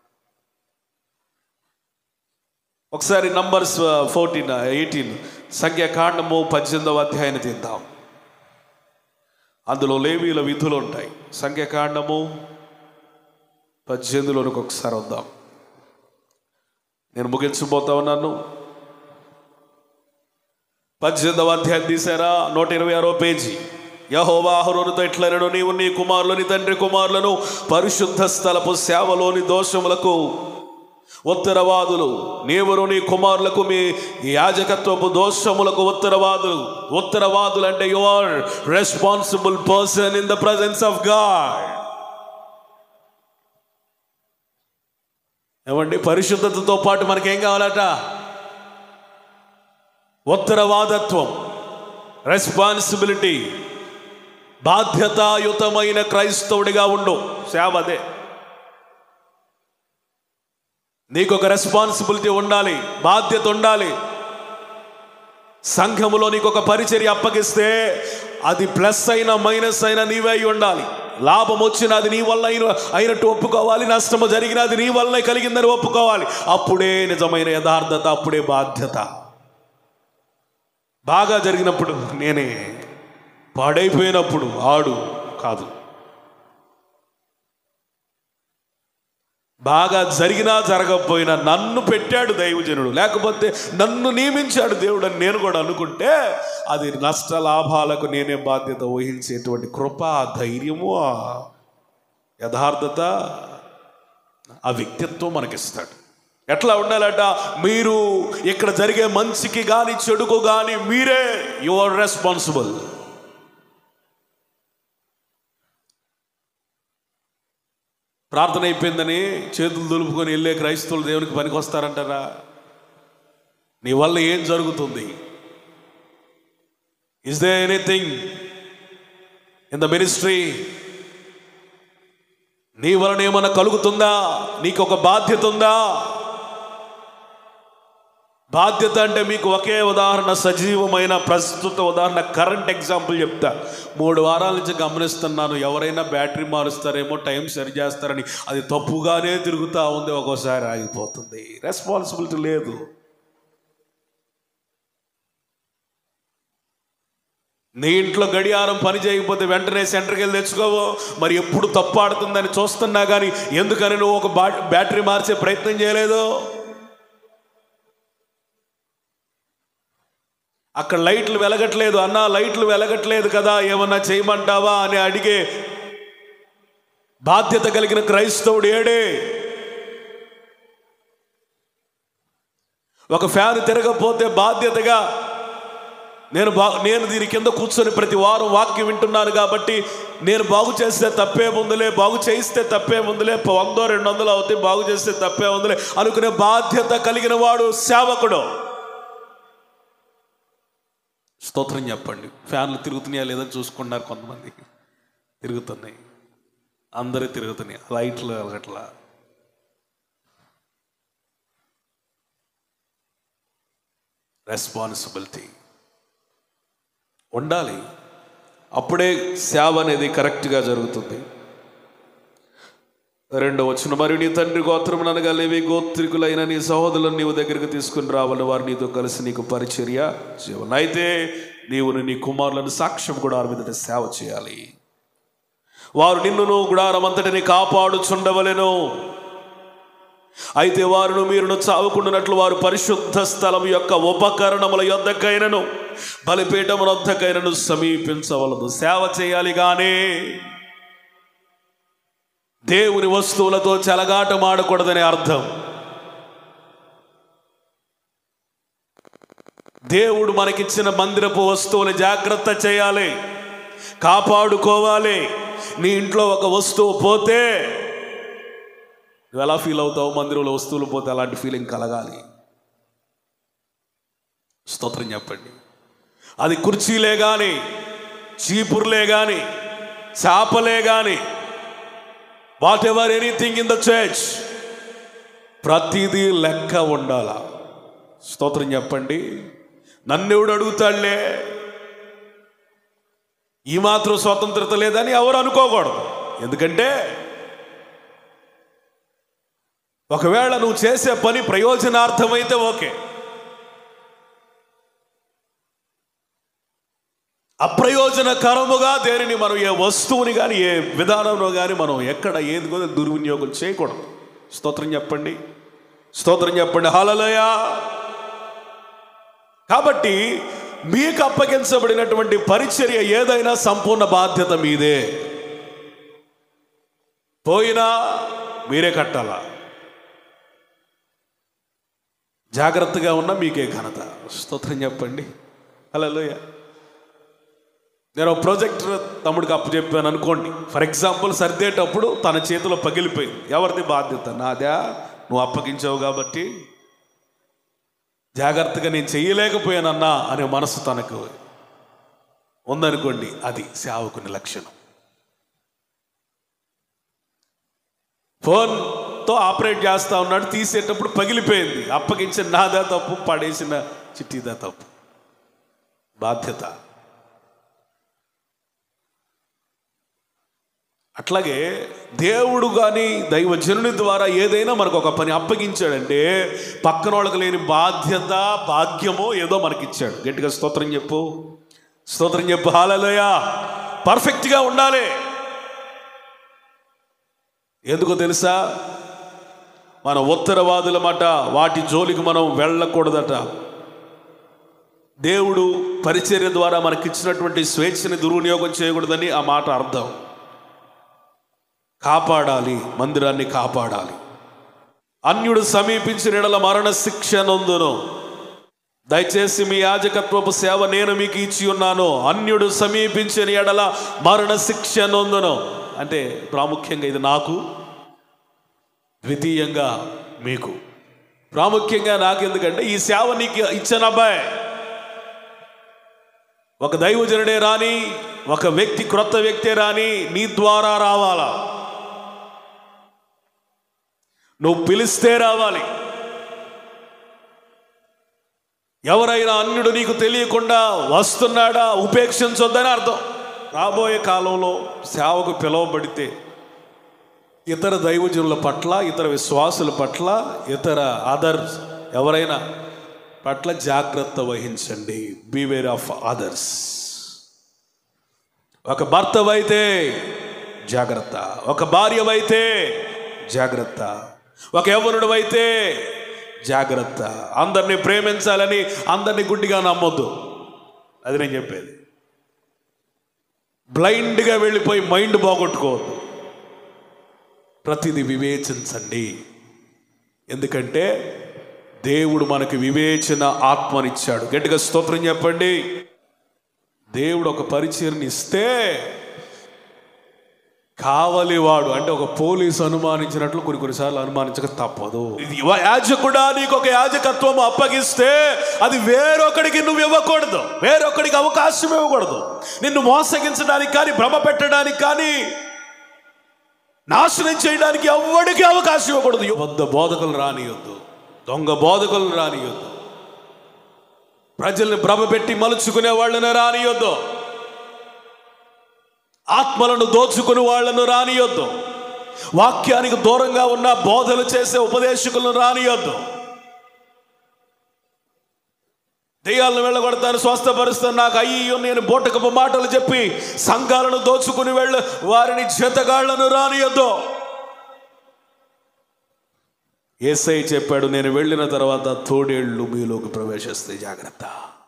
ఒకసారి నంబర్స్ ఫోర్టీన్ ఎయిటీన్ సంఖ్యాకాండము పద్దెనిమిదవ అధ్యాయాన్ని తీద్దాం అందులో లేవీల విధులు ఉంటాయి సంఖ్యాకాండము పద్దెనిమిదిలోనికి ఒకసారి వద్దాం నేను ముగించబోతా ఉన్నాను పద్దెనిమిదవ అధ్యాయం తీసారా నూట ఇరవై ఆరో పేజీ యహోవాహరునితో ఇట్లనను నీవు నీ కుమారులని తండ్రి కుమారులను పరిశుద్ధ స్థలపు సేవలోని దోషములకు ఉత్తరవాదులు నీవును నీ కుమారులకు మీ యాజకత్వపు దోషములకు ఉత్తరవాదులు ఉత్తరవాదులు అంటే you are responsible person in the presence of God ఏమండి పరిశుద్ధతతో పాటు మనకేం కావాలట ఉత్తరవాదత్వం రెస్పాన్సిబిలిటీ బాధ్యతాయుతమైన క్రైస్తవుడిగా ఉండు సేవ అదే నీకు ఒక రెస్పాన్సిబిలిటీ ఉండాలి బాధ్యత ఉండాలి సంఘములో నీకు ఒక పరిచర్య అప్పగిస్తే అది ప్లస్ అయినా మైనస్ అయినా నీవే అయి ఉండాలి లాభం వచ్చిన అది నీ వల్ల అయిన అయినట్టు ఒప్పుకోవాలి నష్టము జరిగిన అది నీ వల్లే కలిగిందని ఒప్పుకోవాలి అప్పుడే నిజమైన యథార్థత అప్పుడే బాధ్యత బాగా జరిగినప్పుడు నేనే పాడైపోయినప్పుడు ఆడు కాదు బాగా జరిగినా జరగకపోయినా నన్ను పెట్టాడు దైవజనుడు లేకపోతే నన్ను నియమించాడు దేవుడు అని నేను కూడా అనుకుంటే అది నష్ట లాభాలకు నేనే బాధ్యత వహించేటువంటి కృప ఆ ధైర్యము ఆ యథార్థత ఆ వ్యక్తిత్వం మనకిస్తాడు ఎట్లా ఉండాలట మీరు ఇక్కడ జరిగే మంచికి కానీ చెడుకు కానీ మీరే యు ఆర్ రెస్పాన్సిబుల్ ప్రార్థన అయిపోయిందని చేతులు దులుపుకొని వెళ్ళే క్రైస్తవులు దేవునికి పనికి వస్తారంటారా నీ వల్ల ఏం జరుగుతుంది is there anything in the ministry నీ వలన ఏమైనా కలుగుతుందా నీకు ఒక బాధ్యత ఉందా బాధ్యత అంటే మీకు ఒకే ఉదాహరణ సజీవమైన ప్రస్తుత ఉదాహరణ కరెంట్ ఎగ్జాంపుల్ చెప్తా మూడు వారాల నుంచి గమనిస్తున్నాను ఎవరైనా బ్యాటరీ మారుస్తారేమో టైం సరి చేస్తారని అది తప్పుగానే తిరుగుతూ ఉంది ఒక్కోసారి ఆగిపోతుంది రెస్పాన్సిబిలిటీ లేదు నీ ఇంట్లో గడియారం పని చేయకపోతే వెంటనే సెంటర్కి వెళ్ళి తెచ్చుకోవు మరి ఎప్పుడు తప్పు ఆడుతుందని చూస్తున్నా కానీ ఎందుకని నువ్వు ఒక బా- బ్యాటరీ మార్చే ప్రయత్నం చేయలేదు అక్కడ లైట్లు వెలగట్లేదు అన్న లైట్లు వెలగట్లేదు కదా ఏమన్నా చేయమంటావా అని అడిగే బాధ్యత కలిగిన క్రైస్తవుడు ఏడే ఒక ఫ్యాన్ తిరగకపోతే బాధ్యతగా నేను బా నేను దీని కింద కూర్చొని ప్రతి వారం వాక్యం వింటున్నాను కాబట్టి నేను బాగు చేస్తే తప్పే ముందులే బాగు చేయిస్తే తప్పే ముందులే ప- వందో రెండు వందలు అవుతాయి బాగు చేస్తే తప్పే ముందులే అనుకునే బాధ్యత కలిగిన వాడు సేవకుడు స్తోత్రం చెప్పండి ఫ్యాన్లు తిరుగుతున్నాయా లేదని చూసుకున్నారు కొంతమంది తిరుగుతున్నాయి అందరూ తిరుగుతున్నాయి లైట్లు అట్లా రెస్పాన్సిబిలిటీ ఉండాలి అప్పుడే సేవ అనేది కరెక్ట్గా జరుగుతుంది రెండో వచ్చిన మరియు నీ తండ్రి గోత్రం అనగా లేవి గోత్రికులైన నీ సహోదరులను నీవు దగ్గరికి తీసుకుని రావాలి వారు నీతో కలిసి నీకు పరిచర్య చేయాలి అయితే నీవు నీ కుమారులను సాక్ష్యం కూడా వారి మీదట సేవ చేయాలి వారు నిన్నును గుడారమంతటిని కాపాడుచుండవలెను అయితే వారును మీరును చావుకుంటున్నట్లు వారు పరిశుద్ధ స్థలం యొక్క ఉపకరణముల యొద్దకైనను బలిపీఠముల వద్దకైనను సమీపించవలదు సేవ చేయాలి కానీ దేవుని వస్తువులతో చెలగాటమాడకూడదని అర్థం దేవుడు మనకిచ్చిన మందిరపు వస్తువుని జాగ్రత్త చేయాలి కాపాడుకోవాలి నీ ఇంట్లో ఒక వస్తువు పోతే నువ్వు ఎలా ఫీల్ అవుతావు మందిరంలో వస్తువులు పోతే అలాంటి ఫీలింగ్ కలగాలి స్తోత్రం చెప్పండి అది కుర్చీలే కానీ చీపుర్లే కానీ చేపలే కానీ whatever anything in the church ప్రతిదీ లెక్క ఉండాలా స్తోత్రం చెప్పండి నన్నెవడు అడుగుతాడులే ఈ మాత్రం స్వతంత్రత లేదని ఎవరు అనుకోకూడదు ఎందుకంటే ఒకవేళ నువ్వు చేసే పని ప్రయోజనార్థమైతే ఓకే అప్రయోజనకరముగా దేనిని మనం ఏ వస్తువుని కానీ ఏ విధానంలో కానీ మనం ఎక్కడ ఏది కూడా దుర్వినియోగం చేయకూడదు స్తోత్రం చెప్పండి స్తోత్రం చెప్పండి హాలలోయ కాబట్టి మీకు అప్పగించబడినటువంటి పరిచర్య ఏదైనా సంపూర్ణ బాధ్యత మీదే పోయినా మీరే కట్టాలా జాగ్రత్తగా ఉన్న మీకే ఘనత స్తోత్రం చెప్పండి హలోయ నేను ఒక ప్రాజెక్ట్ తమ్ముడికి అప్పు చెప్పాను అనుకోండి ఫర్ ఎగ్జాంపుల్ సర్దేటప్పుడు తన చేతిలో పగిలిపోయింది ఎవరిది బాధ్యత నాదా నువ్వు అప్పగించావు కాబట్టి జాగ్రత్తగా నేను చెయ్యలేకపోయానన్నా అనే మనసు తనకు ఉందనుకోండి అది సేవకుని లక్షణం ఫోన్తో ఆపరేట్ చేస్తా ఉన్నాడు తీసేటప్పుడు పగిలిపోయింది అప్పగించిన నాదా తప్పు పడేసిన చిట్టిదా తప్పు బాధ్యత అట్లాగే దేవుడు కానీ దైవజనుని ద్వారా ఏదైనా మనకు ఒక పని అప్పగించాడంటే పక్కన వాళ్ళకి లేని బాధ్యత భాగ్యమో ఏదో మనకిచ్చాడు గట్టిగా స్తోత్రం చెప్పు స్తోత్రం చెప్పు హాలలోయ పర్ఫెక్ట్గా ఉండాలి ఎందుకో తెలుసా మన ఉత్తరవాదుల మాట వాటి జోలికి మనం వెళ్ళకూడదట దేవుడు పరిచర్య ద్వారా మనకిచ్చినటువంటి స్వేచ్ఛని దుర్వినియోగం చేయకూడదని ఆ మాట అర్థం కాపాడాలి మందిరాన్ని కాపాడాలి అన్యుడు సమీపించిన ఎడల మరణ శిక్ష నందును దయచేసి మీ యాజకత్వపు సేవ నేను మీకు ఇచ్చి ఉన్నాను అన్యుడు సమీపించిన ఎడల మరణ శిక్ష నొందును అంటే ప్రాముఖ్యంగా ఇది నాకు ద్వితీయంగా మీకు ప్రాముఖ్యంగా నాకు ఎందుకంటే ఈ సేవ నీకు ఇచ్చిన అబ్బాయి ఒక దైవజనుడే రాని ఒక వ్యక్తి క్రొత్త వ్యక్తే రాని నీ ద్వారా రావాలా నువ్వు పిలిస్తే రావాలి ఎవరైనా అన్యుడు నీకు తెలియకుండా వస్తున్నాడా ఉపేక్షించొద్దని అర్థం రాబోయే కాలంలో సేవకు పిలువబడితే ఇతర దైవజనుల పట్ల ఇతర విశ్వాసుల పట్ల ఇతర అదర్స్ ఎవరైనా పట్ల జాగ్రత్త వహించండి బీవేర్ ఆఫ్ అదర్స్ ఒక భర్తవైతే జాగ్రత్త ఒక భార్యవైతే జాగ్రత్త ఒక యవ్వనుడు అయితే జాగ్రత్త అందరినీ ప్రేమించాలని అందరినీ గుడ్డిగా నమ్మొద్దు అది నేను చెప్పేది బ్లైండ్గా వెళ్ళిపోయి మైండ్ బాగొట్టుకోవద్దు ప్రతిదీ వివేచించండి ఎందుకంటే దేవుడు మనకి వివేచన ఆత్మనిచ్చాడు గట్టిగా స్తోత్రం చెప్పండి దేవుడు ఒక పరిచయని ఇస్తే కావలివాడు అంటే ఒక పోలీసు అనుమానించినట్లు కొన్ని కొన్నిసార్లు అనుమానించక తప్పదు ఇది యువ యాజకుడా నీకు ఒక యాజకత్వం అప్పగిస్తే అది వేరొకడికి నువ్వు ఇవ్వకూడదు వేరొకడికి అవకాశం ఇవ్వకూడదు నిన్ను మోసగించడానికి కానీ భ్రమ పెట్టడానికి కానీ నాశనం చేయడానికి ఎవ్వడికి అవకాశం ఇవ్వకూడదు వద్ద బోధకులు రానియొద్దు దొంగ బోధకులు రానియొద్దు ప్రజల్ని భ్రమ పెట్టి మలుచుకునే వాళ్ళని రానియొద్దు ఆత్మలను దోచుకుని వాళ్ళను రానియొద్దు వాక్యానికి దూరంగా ఉన్న బోధలు చేసే ఉపదేశకులను రానియొద్దు దెయ్యాలను వెళ్ళగొడతాను స్వస్థపరుస్తాను నాకు అయ్యో నేను బోటకపు మాటలు చెప్పి సంఘాలను దోచుకుని వెళ్ళ వారిని జతగాళ్లను రానియొద్దు ఏసై చెప్పాడు నేను వెళ్ళిన తర్వాత తోడేళ్లు మీలోకి ప్రవేశిస్తాయి జాగ్రత్త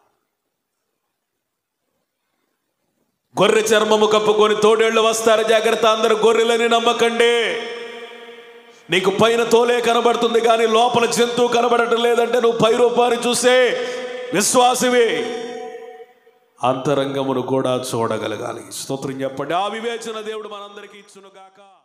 గొర్రె చర్మము కప్పుకొని తోడేళ్లు వస్తారు జాగ్రత్త అందరు గొర్రెలని నమ్మకండి నీకు పైన తోలే కనబడుతుంది కానీ లోపల జంతువు కనబడటం లేదంటే నువ్వు పై రూపాన్ని చూసే విశ్వాసవే అంతరంగమును కూడా చూడగలగాలి స్తోత్రం చెప్పండి ఆ వివేచన దేవుడు మనందరికీ ఇచ్చును గాక